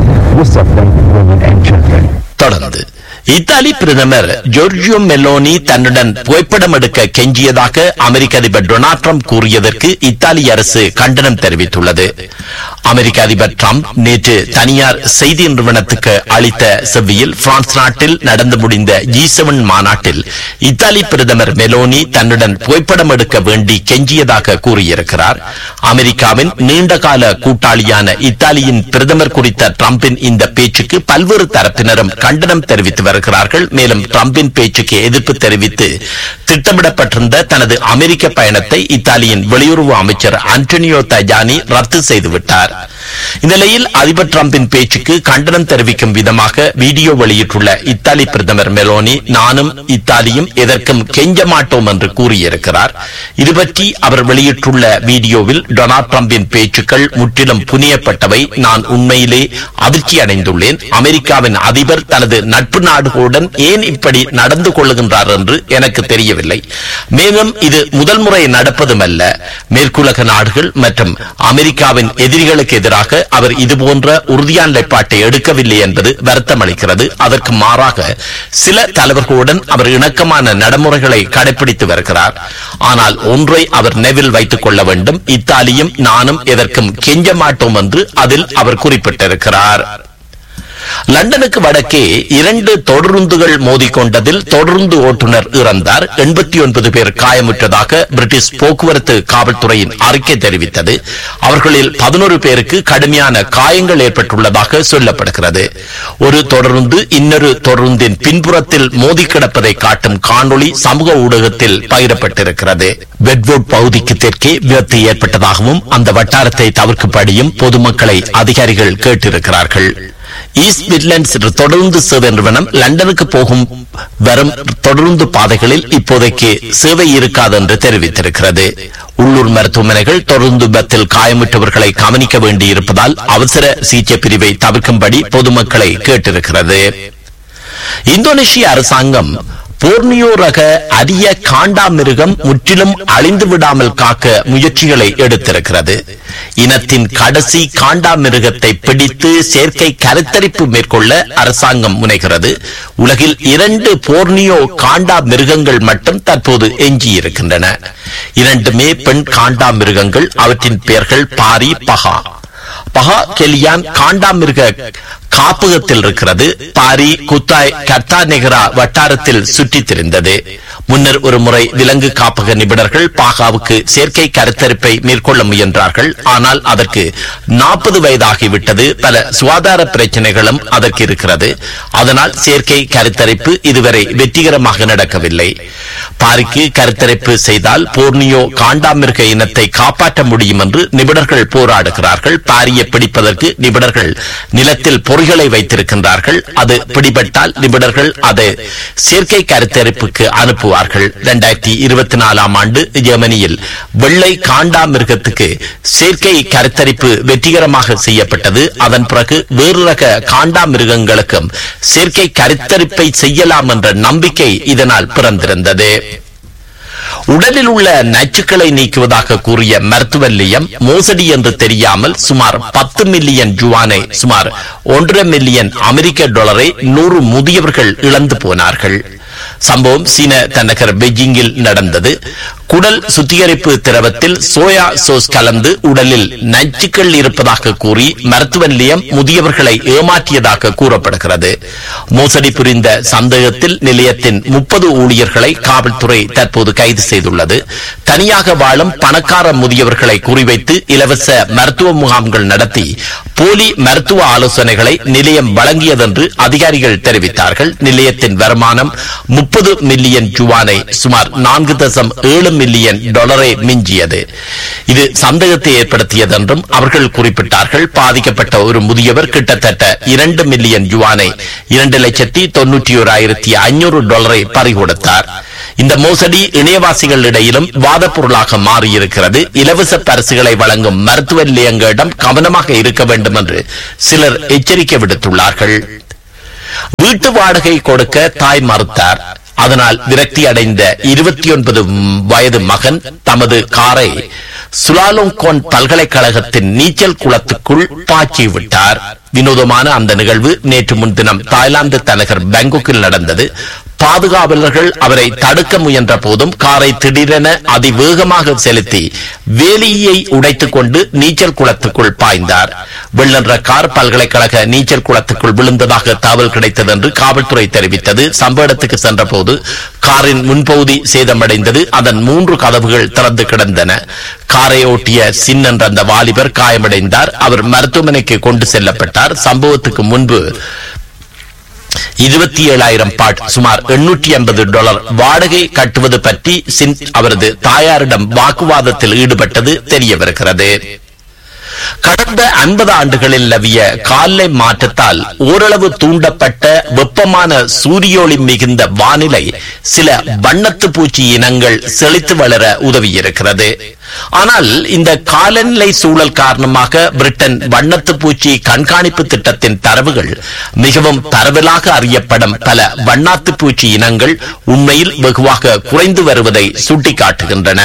தொடர்ந்து இத்தாலி பிரதமர் ஜோர்ஜியோ மெலோனி தன்னுடன் புகைப்படம் எடுக்க கெஞ்சியதாக அமெரிக்க அதிபர் டொனால்ட் ட்ரம்ப் கூறியதற்கு இத்தாலி அரசு கண்டனம் தெரிவித்துள்ளது அமெரிக்க அதிபர் ட்ரம்ப் நேற்று தனியார் செய்தி நிறுவனத்துக்கு அளித்த செவ்வியில் பிரான்ஸ் நாட்டில் நடந்து முடிந்த ஜி செவன் மாநாட்டில் இத்தாலி பிரதமர் மெலோனி தன்னுடன் புகைப்படம் எடுக்க வேண்டி கெஞ்சியதாக கூறியிருக்கிறார் அமெரிக்காவின் நீண்டகால கூட்டாளியான இத்தாலியின் பிரதமர் குறித்த ட்ரம்பின் இந்த பேச்சுக்கு பல்வேறு தரப்பினரும் கண்டனம் தெரிவித்து வருகிறார்கள் மேலும் ட்ரம்பின் பேச்சுக்கு எதிர்ப்பு தெரிவித்து திட்டமிடப்பட்டிருந்த தனது அமெரிக்க பயணத்தை இத்தாலியின் வெளியுறவு அமைச்சர் அன்டோனியோ தஜானி ரத்து செய்துவிட்டார் இந்நிலையில் அதிபர் டிரம்பின் பேச்சுக்கு கண்டனம் தெரிவிக்கும் விதமாக வீடியோ வெளியிட்டுள்ள இத்தாலி பிரதமர் மெலோனி நானும் இத்தாலியும் எதற்கும் கெஞ்ச மாட்டோம் என்று கூறியிருக்கிறார் இதுபற்றி அவர் வெளியிட்டுள்ள வீடியோவில் டொனால்ட் டிரம்பின் பேச்சுக்கள் முற்றிலும் புனியப்பட்டவை நான் உண்மையிலே அதிர்ச்சி அடைந்துள்ளேன் அமெரிக்காவின் அதிபர் தனது நட்பு நாடுகளுடன் ஏன் இப்படி நடந்து கொள்ளுகின்றார் என்று எனக்கு தெரியவில்லை மேலும் இது முதல் முறை நடப்பதுமல்ல மேற்குலக நாடுகள் மற்றும் அமெரிக்காவின் எதிரிகளுக்கு எதிராக அவர் இதுபோன்ற உறுதியான நிலைப்பாட்டை எடுக்கவில்லை என்பது வருத்தம் அளிக்கிறது அதற்கு மாறாக சில தலைவர்களுடன் அவர் இணக்கமான நடைமுறைகளை கடைபிடித்து வருகிறார் ஆனால் ஒன்றை அவர் நினைவில் வைத்துக் கொள்ள வேண்டும் இத்தாலியும் நானும் எதற்கும் கெஞ்ச மாட்டோம் என்று அதில் அவர் குறிப்பிட்டிருக்கிறார் லண்டனுக்கு வடக்கே இரண்டு தொடருந்துகள் மோதிக்கொண்டதில் தொடருந்து ஓட்டுநர் இறந்தார் எண்பத்தி ஒன்பது பேர் காயமுற்றதாக பிரிட்டிஷ் போக்குவரத்து காவல்துறையின் அறிக்கை தெரிவித்தது அவர்களில் பதினோரு பேருக்கு கடுமையான காயங்கள் ஏற்பட்டுள்ளதாக சொல்லப்படுகிறது ஒரு தொடருந்து இன்னொரு தொடருந்தின் பின்புறத்தில் மோதி கிடப்பதை காட்டும் காணொளி சமூக ஊடகத்தில் பகிரப்பட்டிருக்கிறது பெட்வுட் பகுதிக்கு தெற்கே விபத்து ஏற்பட்டதாகவும் அந்த வட்டாரத்தை தவிர்க்கும்படியும் பொதுமக்களை அதிகாரிகள் கேட்டிருக்கிறார்கள் ஈஸ்ட் மிட்லண்ட்ஸ் தொடர்ந்து சேவை நிறுவனம் லண்டனுக்கு போகும் வரும் தொடர்ந்து பாதைகளில் இப்போதைக்கு சேவை இருக்காது என்று தெரிவித்திருக்கிறது உள்ளூர் மருத்துவமனைகள் தொடர்ந்து விபத்தில் காயமுற்றவர்களை கவனிக்க வேண்டியிருப்பதால் அவசர சிகிச்சை பிரிவை தவிர்க்கும்படி பொதுமக்களை கேட்டிருக்கிறது இந்தோனேஷிய அரசாங்கம் போர்னியோ ரக அரிய காண்டாமிருகம் முற்றிலும் அழிந்து விடாமல் காக்க முயற்சிகளை எடுத்திருக்கிறது இனத்தின் கடைசி காண்டாமிருகத்தை பிடித்து செயற்கை கருத்தரிப்பு மேற்கொள்ள அரசாங்கம் முனைகிறது உலகில் இரண்டு போர்னியோ காண்டா மிருகங்கள் மட்டும் தற்போது எஞ்சியிருக்கின்றன இரண்டுமே பெண் காண்டா மிருகங்கள் அவற்றின் பெயர்கள் பாரி பகா பகா கெலியான் காண்டாமிருக காப்பகத்தில் இருக்கிறது பாரி குத்தாய் கர்த்தா நெகரா வட்டாரத்தில் சுற்றித் திரிந்தது முன்னர் ஒரு முறை விலங்கு காப்பக நிபுணர்கள் பாகாவுக்கு செயற்கை கருத்தரிப்பை மேற்கொள்ள முயன்றார்கள் ஆனால் அதற்கு நாற்பது வயதாகிவிட்டது பல சுகாதார பிரச்சனைகளும் அதற்கு இருக்கிறது அதனால் செயற்கை கருத்தரிப்பு இதுவரை வெற்றிகரமாக நடக்கவில்லை பாரிக்கு கருத்தரிப்பு செய்தால் போர்னியோ காண்டாமிருக இனத்தை காப்பாற்ற முடியும் என்று நிபுணர்கள் போராடுகிறார்கள் பாரியை பிடிப்பதற்கு நிபுணர்கள் நிலத்தில் பொறிகளை வைத்திருக்கின்றார்கள் அது பிடிபட்டால் நிபுணர்கள் அதை செயற்கை கருத்தரிப்புக்கு அனுப்புவார்கள் இரண்டாயிரத்தி இருபத்தி நாலாம் ஆண்டு ஜெர்மனியில் வெள்ளை காண்டாமிருகத்துக்கு செயற்கை கருத்தரிப்பு வெற்றிகரமாக செய்யப்பட்டது அதன் பிறகு வேறு ரக காண்டாமிருகங்களுக்கும் செயற்கை கருத்தரிப்பை செய்யலாம் என்ற நம்பிக்கை இதனால் பிறந்திருந்தது உடலில் உள்ள நச்சுக்களை நீக்குவதாக கூறிய மருத்துவ நிலையம் மோசடி என்று தெரியாமல் சுமார் பத்து மில்லியன் ஜுவானை சுமார் ஒன்றரை மில்லியன் அமெரிக்க டாலரை நூறு முதியவர்கள் இழந்து போனார்கள் சம்பவம் சீன தலைநகர் பெய்ஜிங்கில் நடந்தது குடல் சுத்திகரிப்பு திரவத்தில் சோயா சோஸ் கலந்து உடலில் நச்சுக்கள் இருப்பதாக கூறி மருத்துவ நிலையம் முதியவர்களை ஏமாற்றியதாக கூறப்படுகிறது மோசடி புரிந்த சந்தேகத்தில் நிலையத்தின் முப்பது ஊழியர்களை காவல்துறை தற்போது கைது செய்துள்ளது தனியாக வாழும் பணக்கார முதியவர்களை குறிவைத்து இலவச மருத்துவ முகாம்கள் நடத்தி போலி மருத்துவ ஆலோசனைகளை நிலையம் வழங்கியதென்று அதிகாரிகள் தெரிவித்தார்கள் நிலையத்தின் வருமானம் முப்பது மில்லியன் ஜுவானை சுமார் நான்கு தசம் ஏழு மில்லியன் டாலரை மிஞ்சியது இது சந்தேகத்தை ஏற்படுத்தியதென்றும் அவர்கள் குறிப்பிட்டார்கள் பாதிக்கப்பட்ட ஒரு முதியவர் கிட்டத்தட்ட இரண்டு மில்லியன் ஜுவானை இரண்டு லட்சத்தி தொன்னூற்றி ஓராயிரத்தி ஐநூறு டாலரை பறிகொடுத்தார் இந்த மோசடி இணையவாசிகள் இடையிலும் வாதப் பொருளாக மாறியிருக்கிறது இலவச பரிசுகளை வழங்கும் மருத்துவ நிலையங்களிடம் கவனமாக இருக்க வேண்டும் என்று சிலர் எச்சரிக்கை விடுத்துள்ளார்கள் வீட்டு வாடகை கொடுக்க தாய் மறுத்தார் அதனால் விரக்தி அடைந்த இருபத்தி ஒன்பது வயது மகன் தமது காரை சுலாலோங்கோன் பல்கலைக்கழகத்தின் நீச்சல் குளத்துக்குள் பாய்ச்சி விட்டார் வினோதமான அந்த நிகழ்வு நேற்று முன்தினம் தாய்லாந்து தலைநகர் பேங்காக்கில் நடந்தது பாதுகாவலர்கள் அவரை தடுக்க முயன்ற போதும் காரை திடீரென அதிவேகமாக செலுத்தி வேலியை உடைத்துக் கொண்டு நீச்சல் குளத்துக்குள் பாய்ந்தார் வெள்ளன்ற கார் பல்கலைக்கழக நீச்சல் குளத்துக்குள் விழுந்ததாக தகவல் கிடைத்தது என்று காவல்துறை தெரிவித்தது சம்பவ இடத்துக்கு சென்றபோது காரின் முன்பகுதி சேதமடைந்தது அதன் மூன்று கதவுகள் திறந்து கிடந்தன காரை ஓட்டிய சின் என்ற அந்த வாலிபர் காயமடைந்தார் அவர் மருத்துவமனைக்கு கொண்டு செல்லப்பட்டார் சம்பவத்துக்கு முன்பு இருபத்தி ஏழாயிரம் பாட் சுமார் எண்ணூற்றி ஐம்பது டாலர் வாடகை கட்டுவது பற்றி சின் அவரது தாயாரிடம் வாக்குவாதத்தில் ஈடுபட்டது தெரிய வருகிறது கடந்த ஐம்பது ஆண்டுகளில் நிலவிய காலை மாற்றத்தால் ஓரளவு தூண்டப்பட்ட வெப்பமான சூரியோளி மிகுந்த வானிலை சில வண்ணத்து பூச்சி இனங்கள் செழித்து வளர உதவியிருக்கிறது ஆனால் இந்த காலநிலை சூழல் காரணமாக பிரிட்டன் வண்ணத்து பூச்சி கண்காணிப்பு திட்டத்தின் தரவுகள் மிகவும் பரவலாக அறியப்படும் பல வண்ணாத்து பூச்சி இனங்கள் உண்மையில் வெகுவாக குறைந்து வருவதை சுட்டிக்காட்டுகின்றன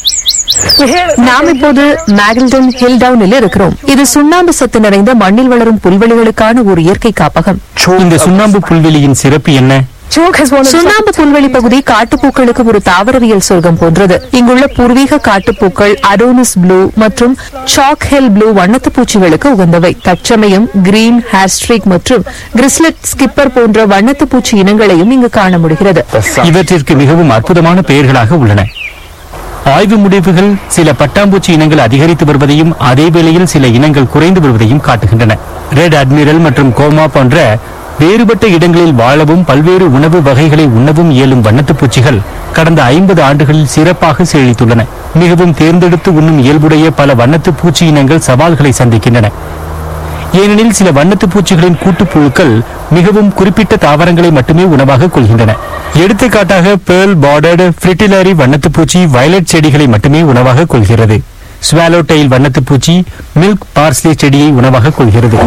நாம் இப்போது மேகில்டன் ஹில் டவுனில் இருக்கிறோம் இது சுண்ணாம்பு சத்து நிறைந்த மண்ணில் வளரும் புல்வெளிகளுக்கான ஒரு இயற்கை காப்பகம் இந்த சுண்ணாம்பு புல்வெளியின் சிறப்பு என்ன சுண்ணாம்பு புல்வெளி பகுதி காட்டுப்பூக்களுக்கு ஒரு தாவரவியல் சொர்க்கம் போன்றது இங்குள்ள பூர்வீக காட்டுப்பூக்கள் அரோனிஸ் ப்ளூ மற்றும் சாக் ஹில் ப்ளூ வண்ணத்து பூச்சிகளுக்கு உகந்தவை தற்சமயம் கிரீன் ஹேஸ்ட்ரிக் மற்றும் கிறிஸ்லெட் ஸ்கிப்பர் போன்ற வண்ணத்து பூச்சி இனங்களையும் இங்கு காண முடிகிறது இவற்றிற்கு மிகவும் அற்புதமான பெயர்களாக உள்ளன ஆய்வு முடிவுகள் சில பட்டாம்பூச்சி இனங்கள் அதிகரித்து வருவதையும் அதே வேளையில் சில இனங்கள் குறைந்து வருவதையும் காட்டுகின்றன ரெட் அட்மிரல் மற்றும் கோமா போன்ற வேறுபட்ட இடங்களில் வாழவும் பல்வேறு உணவு வகைகளை உண்ணவும் இயலும் வண்ணத்துப் பூச்சிகள் கடந்த ஐம்பது ஆண்டுகளில் சிறப்பாக செழித்துள்ளன மிகவும் தேர்ந்தெடுத்து உண்ணும் இயல்புடைய பல வண்ணத்துப் பூச்சி இனங்கள் சவால்களை சந்திக்கின்றன ஏனெனில் சில வண்ணத்துப் பூச்சிகளின் கூட்டுப்புழுக்கள் மிகவும் குறிப்பிட்ட தாவரங்களை மட்டுமே உணவாக கொள்கின்றன எடுத்துக்காட்டாக பேர்ல் பார்டர்டு ஃபிரிட்டிலரி வண்ணத்துப் பூச்சி வயலட் செடிகளை மட்டுமே உணவாக கொள்கிறது ஸ்வாலோ டெயில் வண்ணத்துப் பூச்சி மில்க் பார்ஸ்லி செடியை உணவாக கொள்கிறது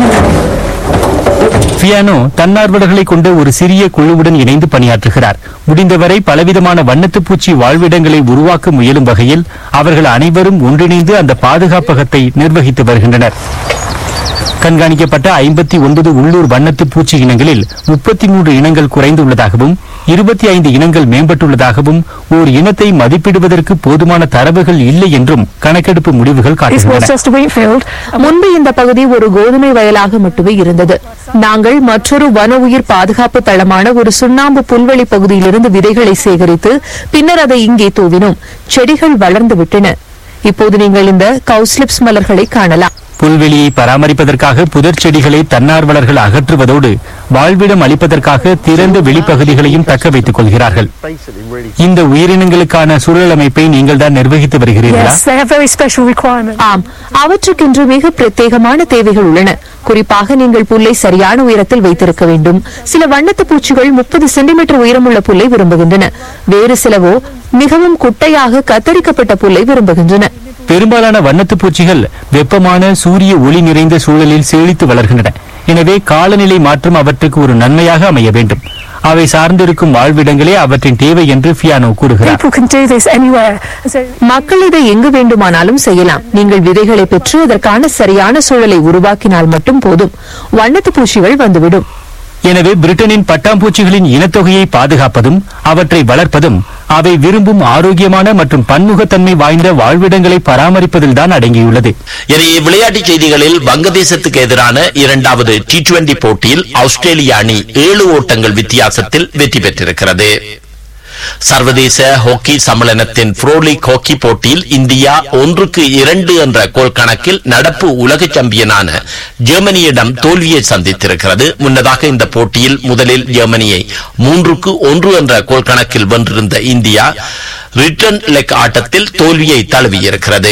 பியானோ தன்னார்வலர்களை கொண்ட ஒரு சிறிய குழுவுடன் இணைந்து பணியாற்றுகிறார் முடிந்தவரை பலவிதமான வண்ணத்துப் பூச்சி வாழ்விடங்களை உருவாக்க முயலும் வகையில் அவர்கள் அனைவரும் ஒன்றிணைந்து அந்த பாதுகாப்பகத்தை நிர்வகித்து வருகின்றனர் கண்காணிக்கப்பட்ட ஐம்பத்தி ஒன்பது உள்ளூர் வண்ணத்து பூச்சி இனங்களில் முப்பத்தி மூன்று இனங்கள் குறைந்துள்ளதாகவும் இருபத்தி ஐந்து இனங்கள் மேம்பட்டுள்ளதாகவும் ஓர் இனத்தை மதிப்பிடுவதற்கு போதுமான தரவுகள் இல்லை என்றும் கணக்கெடுப்பு முடிவுகள் காட்டுகின்றன முன்பு இந்த பகுதி ஒரு கோதுமை வயலாக மட்டுமே இருந்தது நாங்கள் மற்றொரு வன உயிர் பாதுகாப்பு தளமான ஒரு சுண்ணாம்பு புல்வெளி பகுதியிலிருந்து விதைகளை சேகரித்து பின்னர் அதை இங்கே தூவினோம் செடிகள் வளர்ந்து விட்டன இப்போது நீங்கள் இந்த கவுஸ்லிப்ஸ் மலர்களை காணலாம் புல்வெளியை பராமரிப்பதற்காக புதர் செடிகளை தன்னார்வலர்கள் அகற்றுவதோடு வாழ்விடம் அளிப்பதற்காக திறந்த வெளிப்பகுதிகளையும் தக்க வைத்துக் கொள்கிறார்கள் இந்த உயிரினங்களுக்கான சூழல் அமைப்பை நீங்கள் தான் நிர்வகித்து வருகிறீர்களா ஆம் அவற்றுக்கென்று மிக பிரத்யேகமான தேவைகள் உள்ளன குறிப்பாக நீங்கள் புல்லை சரியான உயரத்தில் வைத்திருக்க வேண்டும் சில வண்ணத்து பூச்சிகள் முப்பது சென்டிமீட்டர் உயரமுள்ள புல்லை விரும்புகின்றன வேறு சிலவோ மிகவும் குட்டையாக கத்தரிக்கப்பட்ட புல்லை விரும்புகின்றன பெரும்பாலான வண்ணத்துப் பூச்சிகள் வெப்பமான சூரிய ஒளி நிறைந்த சூழலில் செழித்து வளர்கின்றன எனவே காலநிலை மாற்றம் அவற்றுக்கு ஒரு நன்மையாக அமைய வேண்டும் அவை சார்ந்திருக்கும் வாழ்விடங்களே அவற்றின் தேவை என்று ஃபியானோ கூறுகிறார் மக்கள் இதை எங்கு வேண்டுமானாலும் செய்யலாம் நீங்கள் விதைகளை பெற்று அதற்கான சரியான சூழலை உருவாக்கினால் மட்டும் போதும் வண்ணத்து பூச்சிகள் வந்துவிடும் எனவே பிரிட்டனின் பட்டாம்பூச்சிகளின் இனத்தொகையை பாதுகாப்பதும் அவற்றை வளர்ப்பதும் அவை விரும்பும் ஆரோக்கியமான மற்றும் பன்முகத்தன்மை வாய்ந்த வாழ்விடங்களை பராமரிப்பதில்தான் அடங்கியுள்ளது இனி விளையாட்டுச் செய்திகளில் வங்கதேசத்துக்கு எதிரான இரண்டாவது டி டுவெண்டி போட்டியில் ஆஸ்திரேலிய அணி ஏழு ஓட்டங்கள் வித்தியாசத்தில் வெற்றி பெற்றிருக்கிறது சர்வதேச ஹாக்கி சம்மேளனத்தின் புரோ லீக் ஹாக்கி போட்டியில் இந்தியா ஒன்றுக்கு இரண்டு என்ற கோல் கணக்கில் நடப்பு உலக சாம்பியனான ஜெர்மனியிடம் தோல்வியை சந்தித்திருக்கிறது முன்னதாக இந்த போட்டியில் முதலில் ஜெர்மனியை மூன்றுக்கு ஒன்று என்ற கோல் கணக்கில் வென்றிருந்த இந்தியா ரிட்டர்ன் லெக் ஆட்டத்தில் தோல்வியை தழுவியிருக்கிறது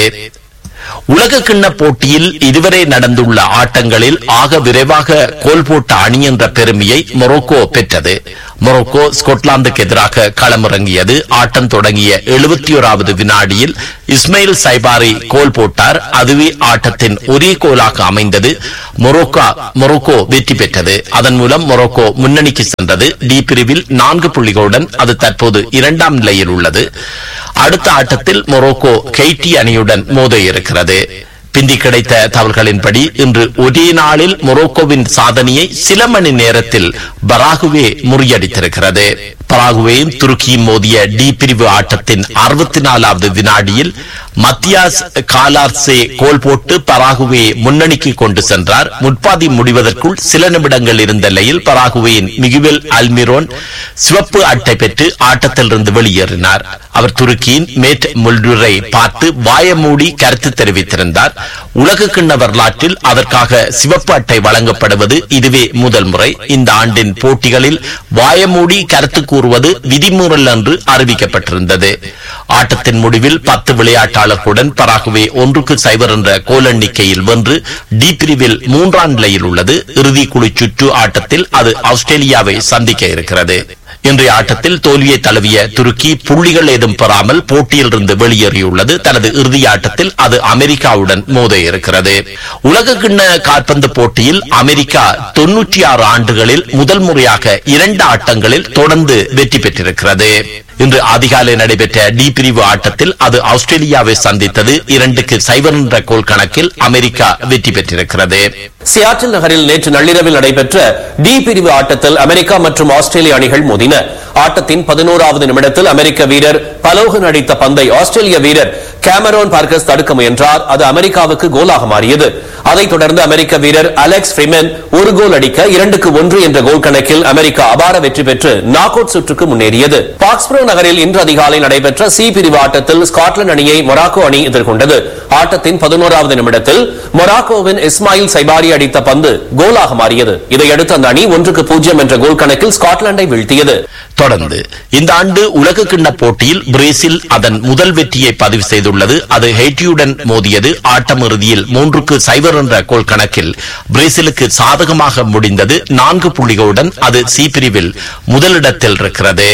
உலக கிண்ண போட்டியில் இதுவரை நடந்துள்ள ஆட்டங்களில் ஆக விரைவாக கோல் போட்ட அணி என்ற பெருமையை மொரோக்கோ பெற்றது மொரோக்கோ ஸ்கொட்லாந்துக்கு எதிராக களமிறங்கியது ஆட்டம் தொடங்கிய எழுபத்தி ஓராவது வினாடியில் இஸ்மாயில் சைபாரி கோல் போட்டார் அதுவே ஆட்டத்தின் ஒரே கோலாக அமைந்தது மொரோக்கா மொரோக்கோ வெற்றி பெற்றது அதன் மூலம் மொரோக்கோ முன்னணிக்கு சென்றது டி பிரிவில் நான்கு புள்ளிகளுடன் அது தற்போது இரண்டாம் நிலையில் உள்ளது அடுத்த ஆட்டத்தில் மொரோக்கோ கெய்டி அணியுடன் மோத இருக்கிறது பிந்தி கிடைத்த தகவல்களின்படி இன்று ஒரே நாளில் மொரோக்கோவின் சாதனையை சில மணி நேரத்தில் பராகுவே முறியடித்திருக்கிறது பராகுவேயும் துருக்கியும் மோதிய டி பிரிவு ஆட்டத்தின் அறுபத்தி நாலாவது வினாடியில் மத்தியாஸ் காலார்சே கோல் போட்டு பராகுவே முன்னணிக்கு கொண்டு சென்றார் முற்பாதி முடிவதற்குள் சில நிமிடங்கள் இருந்த நிலையில் பராகுவேயின் மிகுவெல் அல்மிரோன் சிவப்பு அட்டை பெற்று ஆட்டத்திலிருந்து வெளியேறினார் அவர் துருக்கியின் மேட் முல்டுரை பார்த்து வாயமூடி கருத்து தெரிவித்திருந்தார் உலக கிண்ண வரலாற்றில் அதற்காக சிவப்பு அட்டை வழங்கப்படுவது இதுவே முதல் முறை இந்த ஆண்டின் போட்டிகளில் வாயமூடி கருத்து கூறுவது விதிமீறல் என்று அறிவிக்கப்பட்டிருந்தது ஆட்டத்தின் முடிவில் பத்து விளையாட்டாளர்களுடன் பராகுவே ஒன்றுக்கு சைபர் என்ற கோல் எண்ணிக்கையில் வென்று டி பிரிவில் மூன்றாம் நிலையில் உள்ளது இறுதி குழு சுற்று ஆட்டத்தில் அது ஆஸ்திரேலியாவை சந்திக்க இருக்கிறது இன்றைய ஆட்டத்தில் தோல்வியை தழுவிய துருக்கி புள்ளிகள் ஏதும் பெறாமல் போட்டியிலிருந்து வெளியேறியுள்ளது தனது இறுதி ஆட்டத்தில் அது அமெரிக்காவுடன் மோத இருக்கிறது உலக கிண்ண கால்பந்து போட்டியில் அமெரிக்கா தொன்னூற்றி ஆறு ஆண்டுகளில் முதல் முறையாக இரண்டு ஆட்டங்களில் தொடர்ந்து வெற்றி பெற்றிருக்கிறது இன்று அதிகாலை நடைபெற்ற டி பிரிவு ஆட்டத்தில் அது ஆஸ்திரேலியாவை சந்தித்தது இரண்டுக்கு சைபர் என்ற கோல் கணக்கில் அமெரிக்கா வெற்றி பெற்றிருக்கிறது சியாட்டில் நகரில் நேற்று நள்ளிரவில் நடைபெற்ற டி பிரிவு ஆட்டத்தில் அமெரிக்கா மற்றும் ஆஸ்திரேலிய அணிகள் மோதின ஆட்டத்தின் பதினோராவது நிமிடத்தில் அமெரிக்க வீரர் பலோகன் அடித்த பந்தை ஆஸ்திரேலிய வீரர் கேமரோன் பார்க்கஸ் தடுக்க முயன்றார் அது அமெரிக்காவுக்கு கோலாக மாறியது அதைத் தொடர்ந்து அமெரிக்க வீரர் அலெக்ஸ் ஃப்ரிமென் ஒரு கோல் அடிக்க இரண்டுக்கு ஒன்று என்ற கோல் கணக்கில் அமெரிக்கா அபார வெற்றி பெற்று நாக் அவுட் சுற்றுக்கு முன்னேறியது பாக்ஸ்ப்ரோ நகரில் இன்று அதிகாலை நடைபெற்ற சி பிரிவு ஆட்டத்தில் ஸ்காட்லாந்து அணியை மொராக்கோ அணி எதிர்கொண்டது ஆட்டத்தின் பதினோராவது நிமிடத்தில் மொராக்கோவின் இஸ்மாயில் சைபாரி அடித்த பந்து கோலாக மாறியது இதையடுத்து அந்த அணி ஒன்றுக்கு பூஜ்ஜியம் என்ற கோல் கணக்கில் ஸ்காட்லாந்தை வீழ்த்தியது தொடர்ந்து இந்த ஆண்டு உலக கிண்ண போட்டியில் பிரேசில் அதன் முதல் வெற்றியை பதிவு செய்துள்ளது அது ஹெய்டியுடன் மோதியது ஆட்டம் இறுதியில் மூன்றுக்கு சைபர் என்ற கோல் கணக்கில் பிரேசிலுக்கு சாதகமாக முடிந்தது நான்கு புள்ளிகளுடன் அது சி பிரிவில் முதலிடத்தில் இருக்கிறது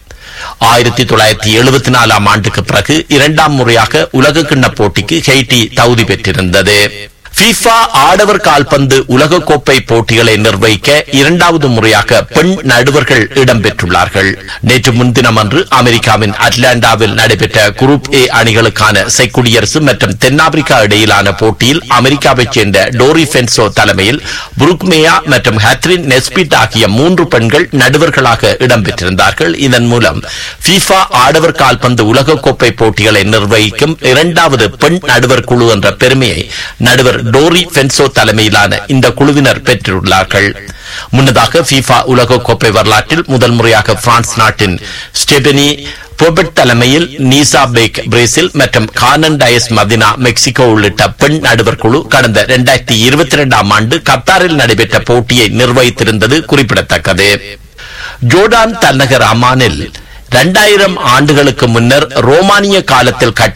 ஆயிரத்தி தொள்ளாயிரத்தி எழுபத்தி நாலாம் ஆண்டுக்கு பிறகு இரண்டாம் முறையாக உலக கிண்ண போட்டிக்கு ஹெய்டி தகுதி பெற்றிருந்தது FIFA ஆடவர் கால்பந்து உலகக்கோப்பை போட்டிகளை நிர்வகிக்க இரண்டாவது முறையாக பெண் நடுவர்கள் இடம்பெற்றுள்ளார்கள் நேற்று முன்தினம் அன்று அமெரிக்காவின் அட்லாண்டாவில் நடைபெற்ற குரூப் ஏ அணிகளுக்கான செக்குடியரசு மற்றும் தென்னாப்பிரிக்கா இடையிலான போட்டியில் அமெரிக்காவைச் சேர்ந்த டோரி பென்சோ தலைமையில் புருக்மேயா மற்றும் ஹத்ரின் நெஸ்பிட் ஆகிய மூன்று பெண்கள் நடுவர்களாக இடம்பெற்றிருந்தார்கள் இதன் மூலம் FIFA ஆடவர் கால்பந்து உலகக்கோப்பை போட்டிகளை நிர்வகிக்கும் இரண்டாவது பெண் நடுவர் குழு என்ற பெருமையை நடுவர் டோரி பென்சோ தலைமையிலான இந்த குழுவினர் பெற்றுள்ளார்கள் முன்னதாக FIFA உலகக்கோப்பை வரலாற்றில் முதல் முறையாக பிரான்ஸ் நாட்டின் ஸ்டெபனி போபெட் தலைமையில் நீசா பேக் பிரேசில் மற்றும் கானன் டயஸ் மதினா மெக்சிகோ உள்ளிட்ட பெண் நடுவர் குழு கடந்த இரண்டாயிரத்தி இருபத்தி இரண்டாம் ஆண்டு கத்தாரில் நடைபெற்ற போட்டியை நிர்வகித்திருந்தது குறிப்பிடத்தக்கது ஜோர்டான் தலைநகர் அமானில் இரண்டாயிரம் ஆண்டுகளுக்கு முன்னர் ரோமானிய காலத்தில் கட்டப்பட்ட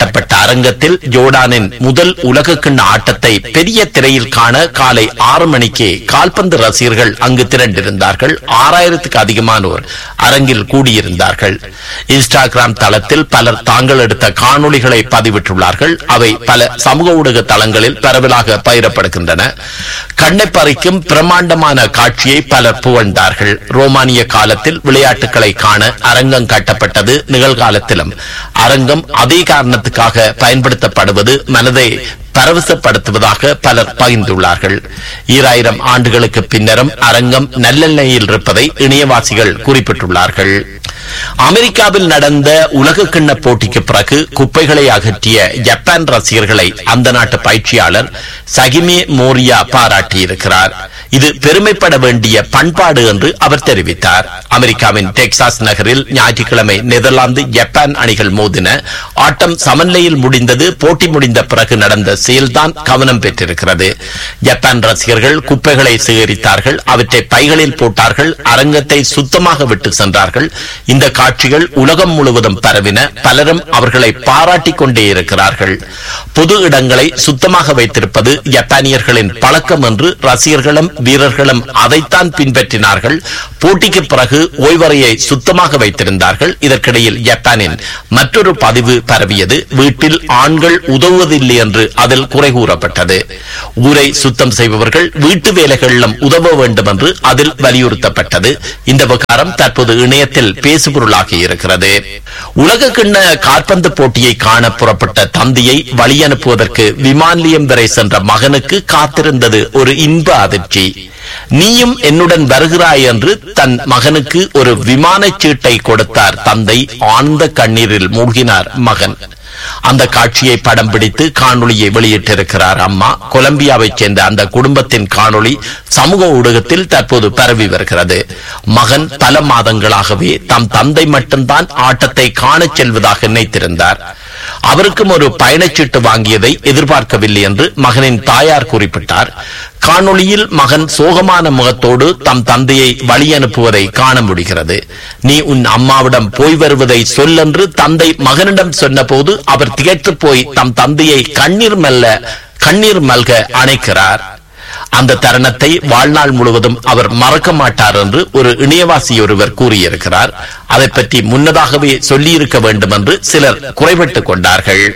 அரங்கத்தில் ஜோர்டானின் முதல் உலகக்கிண்ண ஆட்டத்தை பெரிய திரையில் காண காலை ஆறு மணிக்கு கால்பந்து ரசிகர்கள் அங்கு திரண்டிருந்தார்கள் ஆறாயிரத்துக்கு அதிகமானோர் அரங்கில் கூடியிருந்தார்கள் இன்ஸ்டாகிராம் தளத்தில் பலர் தாங்கள் எடுத்த காணொளிகளை பதிவிட்டுள்ளார்கள் அவை பல சமூக ஊடக தளங்களில் பரவலாக பகிரப்படுகின்றன கண்ணை பறிக்கும் பிரம்மாண்டமான காட்சியை பலர் புகழ்ந்தார்கள் ரோமானிய காலத்தில் விளையாட்டுகளை காண அரங்கம் கட்டப்பட்டது நிகழ்காலத்திலும் அரங்கம் அதே காரணத்துக்காக பயன்படுத்தப்படுவது மனதை பரவசப்படுத்துவதாக பலர் பகிர்ந்துள்ளார்கள் ஈராயிரம் ஆண்டுகளுக்கு பின்னரும் அரங்கம் நல்லெண்ணெயில் இருப்பதை இணையவாசிகள் குறிப்பிட்டுள்ளார்கள் அமெரிக்காவில் நடந்த உலக கிண்ண போட்டிக்கு பிறகு குப்பைகளை அகற்றிய ஜப்பான் ரசிகர்களை அந்த நாட்டு பயிற்சியாளர் சகிமே மோரியா பாராட்டியிருக்கிறார் இது பெருமைப்பட வேண்டிய பண்பாடு என்று அவர் தெரிவித்தார் அமெரிக்காவின் டெக்சாஸ் நகரில் ஞாயிற்றுக்கிழமை நெதர்லாந்து ஜப்பான் அணிகள் மோதின ஆட்டம் சமநிலையில் முடிந்தது போட்டி முடிந்த பிறகு நடந்த செயல்தான் கவனம் பெற்றிருக்கிறது ஜப்பான் ரசிகர்கள் குப்பைகளை சேகரித்தார்கள் அவற்றை பைகளில் போட்டார்கள் அரங்கத்தை சுத்தமாக விட்டு சென்றார்கள் இந்த காட்சிகள் உலகம் முழுவதும் பரவின பலரும் அவர்களை பாராட்டிக் கொண்டே இருக்கிறார்கள் பொது இடங்களை சுத்தமாக வைத்திருப்பது ஜப்பானியர்களின் பழக்கம் என்று ரசிகர்களும் வீரர்களும் அதைத்தான் பின்பற்றினார்கள் போட்டிக்கு பிறகு ஓய்வறையை சுத்தமாக வைத்திருந்தார்கள் இதற்கிடையில் ஜப்பானின் மற்றொரு பதிவு பரவியது வீட்டில் ஆண்கள் உதவுவதில்லை என்று அதில் குறை கூறப்பட்டது ஊரை சுத்தம் செய்பவர்கள் வீட்டு வேலைகளிலும் உதவ வேண்டும் என்று அதில் வலியுறுத்தப்பட்டது இந்த விவகாரம் தற்போது இணையத்தில் பேசுபொருளாகி இருக்கிறது உலக கிண்ண காற்பந்து போட்டியை காண புறப்பட்ட தந்தையை வழி அனுப்புவதற்கு விமான நிலையம் வரை சென்ற மகனுக்கு காத்திருந்தது ஒரு இன்ப அதிர்ச்சி நீயும் என்னுடன் வருகிறாய் என்று தன் மகனுக்கு ஒரு விமானச் சீட்டை கொடுத்தார் தந்தை ஆழ்ந்த கண்ணீரில் மூழ்கினார் மகன் அந்த காட்சியை படம் பிடித்து காணொளியை வெளியிட்டிருக்கிறார் அம்மா கொலம்பியாவைச் சேர்ந்த அந்த குடும்பத்தின் காணொளி சமூக ஊடகத்தில் தற்போது பரவி வருகிறது மகன் பல மாதங்களாகவே தம் தந்தை மட்டும்தான் ஆட்டத்தை காணச் செல்வதாக நினைத்திருந்தார் அவருக்கும் ஒரு பயணச்சீட்டு வாங்கியதை எதிர்பார்க்கவில்லை என்று மகனின் தாயார் குறிப்பிட்டார் காணொளியில் மகன் சோகமான முகத்தோடு தம் தந்தையை வழி அனுப்புவதை காண முடிகிறது நீ உன் அம்மாவிடம் போய் வருவதை சொல்லென்று தந்தை மகனிடம் சொன்னபோது அவர் திகைத்து போய் தம் தந்தையை கண்ணீர் மெல்ல கண்ணீர் மல்க அணைக்கிறார் அந்த தருணத்தை வாழ்நாள் முழுவதும் அவர் மறக்க மாட்டார் என்று ஒரு இணையவாசி ஒருவர் கூறியிருக்கிறார் அதை பற்றி முன்னதாகவே சொல்லியிருக்க வேண்டும் என்று சிலர் குறைபட்டுக் கொண்டார்கள்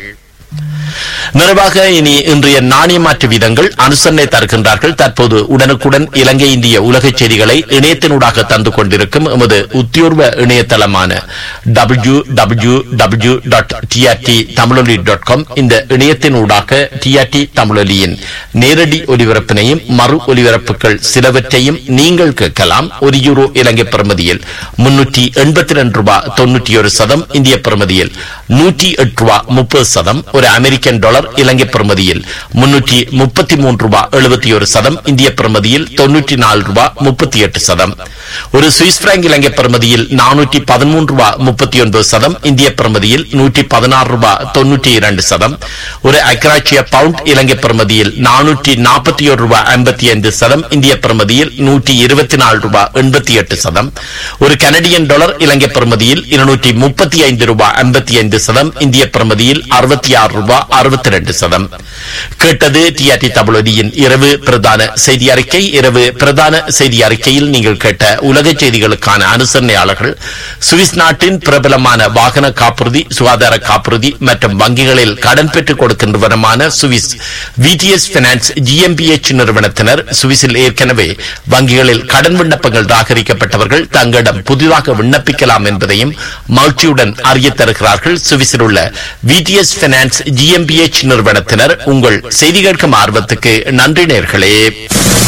நிறைவாக இனி இன்றைய நாணய மாற்று வீதங்கள் அனுசரணை தருகின்றார்கள் தற்போது உடனுக்குடன் இலங்கை இந்திய உலக செய்திகளை இணையத்தினூடாக தந்து கொண்டிருக்கும் எமது உத்தியோர்வ இணையதளமான W W W dot TRT Tamiloli dot com இந்த இணையத்தினூடாக டிஆர்டி தமிழொலியின் நேரடி ஒலிபரப்பினையும் மறு ஒலிபரப்புகள் சிலவற்றையும் நீங்கள் கேட்கலாம் ஒரு யூரோ இலங்கை பிரமதியில் முன்னூற்றி எண்பத்தி ரெண்டு ரூபாய் தொன்னூற்றி ஒரு சதம் இந்திய பிரமதியில் நூற்றி எட்டு ரூபாய் முப்பது சதம் ஒரு அமெரிக்கன் டாலர் இலங்கை பிரமதியில் முன்னூற்றி முப்பத்தி மூன்று ரூபாய் எழுபத்தி ஒரு சதம் இந்திய பிரமதியில் தொன்னூற்றி நாலு ரூபாய் முப்பத்தி எட்டு சதம் ஒரு சுவிஸ் பிராங்க் இலங்கை பிரமதியில் நானூற்றி பதிமூன்று ரூபாய் முப்பத்தி ஒன்பது சதம் இந்திய பிரமதியில் நூற்றி பதினாறு ரூபாய் தொன்னூற்றி இரண்டு சதம் ஒரு அக்ராட்சிய பவுண்ட் இலங்கை பிரமதியில் நானூற்றி நாற்பத்தி ஒரு ரூபாய் ஐம்பத்தி ஐந்து சதம் இந்திய பிரமதியில் நூற்றி இருபத்தி நாலு ரூபாய் எண்பத்தி எட்டு சதம் ஒரு கனடியன் டாலர் இலங்கை பிரமதியில் இருநூற்றி முப்பத்தி ஐந்து ரூபாய் ஐம்பத்தி ஐந்து சதம் இந்திய பிரமதியில் அறுபத்தி ஆறு ரூபாய் அறுபத்தி ரெண்டு சதம் கேட்டது டிஆர்டி தமிழொலியின் இரவு பிரதான செய்தி அறிக்கை இரவு பிரதான செய்தி அறிக்கையில் நீங்கள் கேட்ட உலக செய்திகளுக்கான அனுசரணையாளர்கள் சுவிஸ் நாட்டின் பிரபலமான வாகன காப்புறுதி சுகாதார காப்புறுதி மற்றும் வங்கிகளில் கடன் பெற்றுக் கொடுக்கின்றவருமான சுவிஸ் விடிஎஸ் பினான்ஸ் ஜிஎம்பிஎச் நிறுவனத்தினர் சுவிஸில் ஏற்கனவே வங்கிகளில் கடன் விண்ணப்பங்கள் ராகரிக்கப்பட்டவர்கள் தங்களிடம் புதிதாக விண்ணப்பிக்கலாம் என்பதையும் மகிழ்ச்சியுடன் அறிய தருகிறார்கள் சுவிஸில் உள்ள விடிஎஸ் பினான்ஸ் ஜிஎம்பிஎச் நிறுவனத்தினர் உங்கள் செய்தி கேட்கும் ஆர்வத்துக்கு நன்றி நேர்களே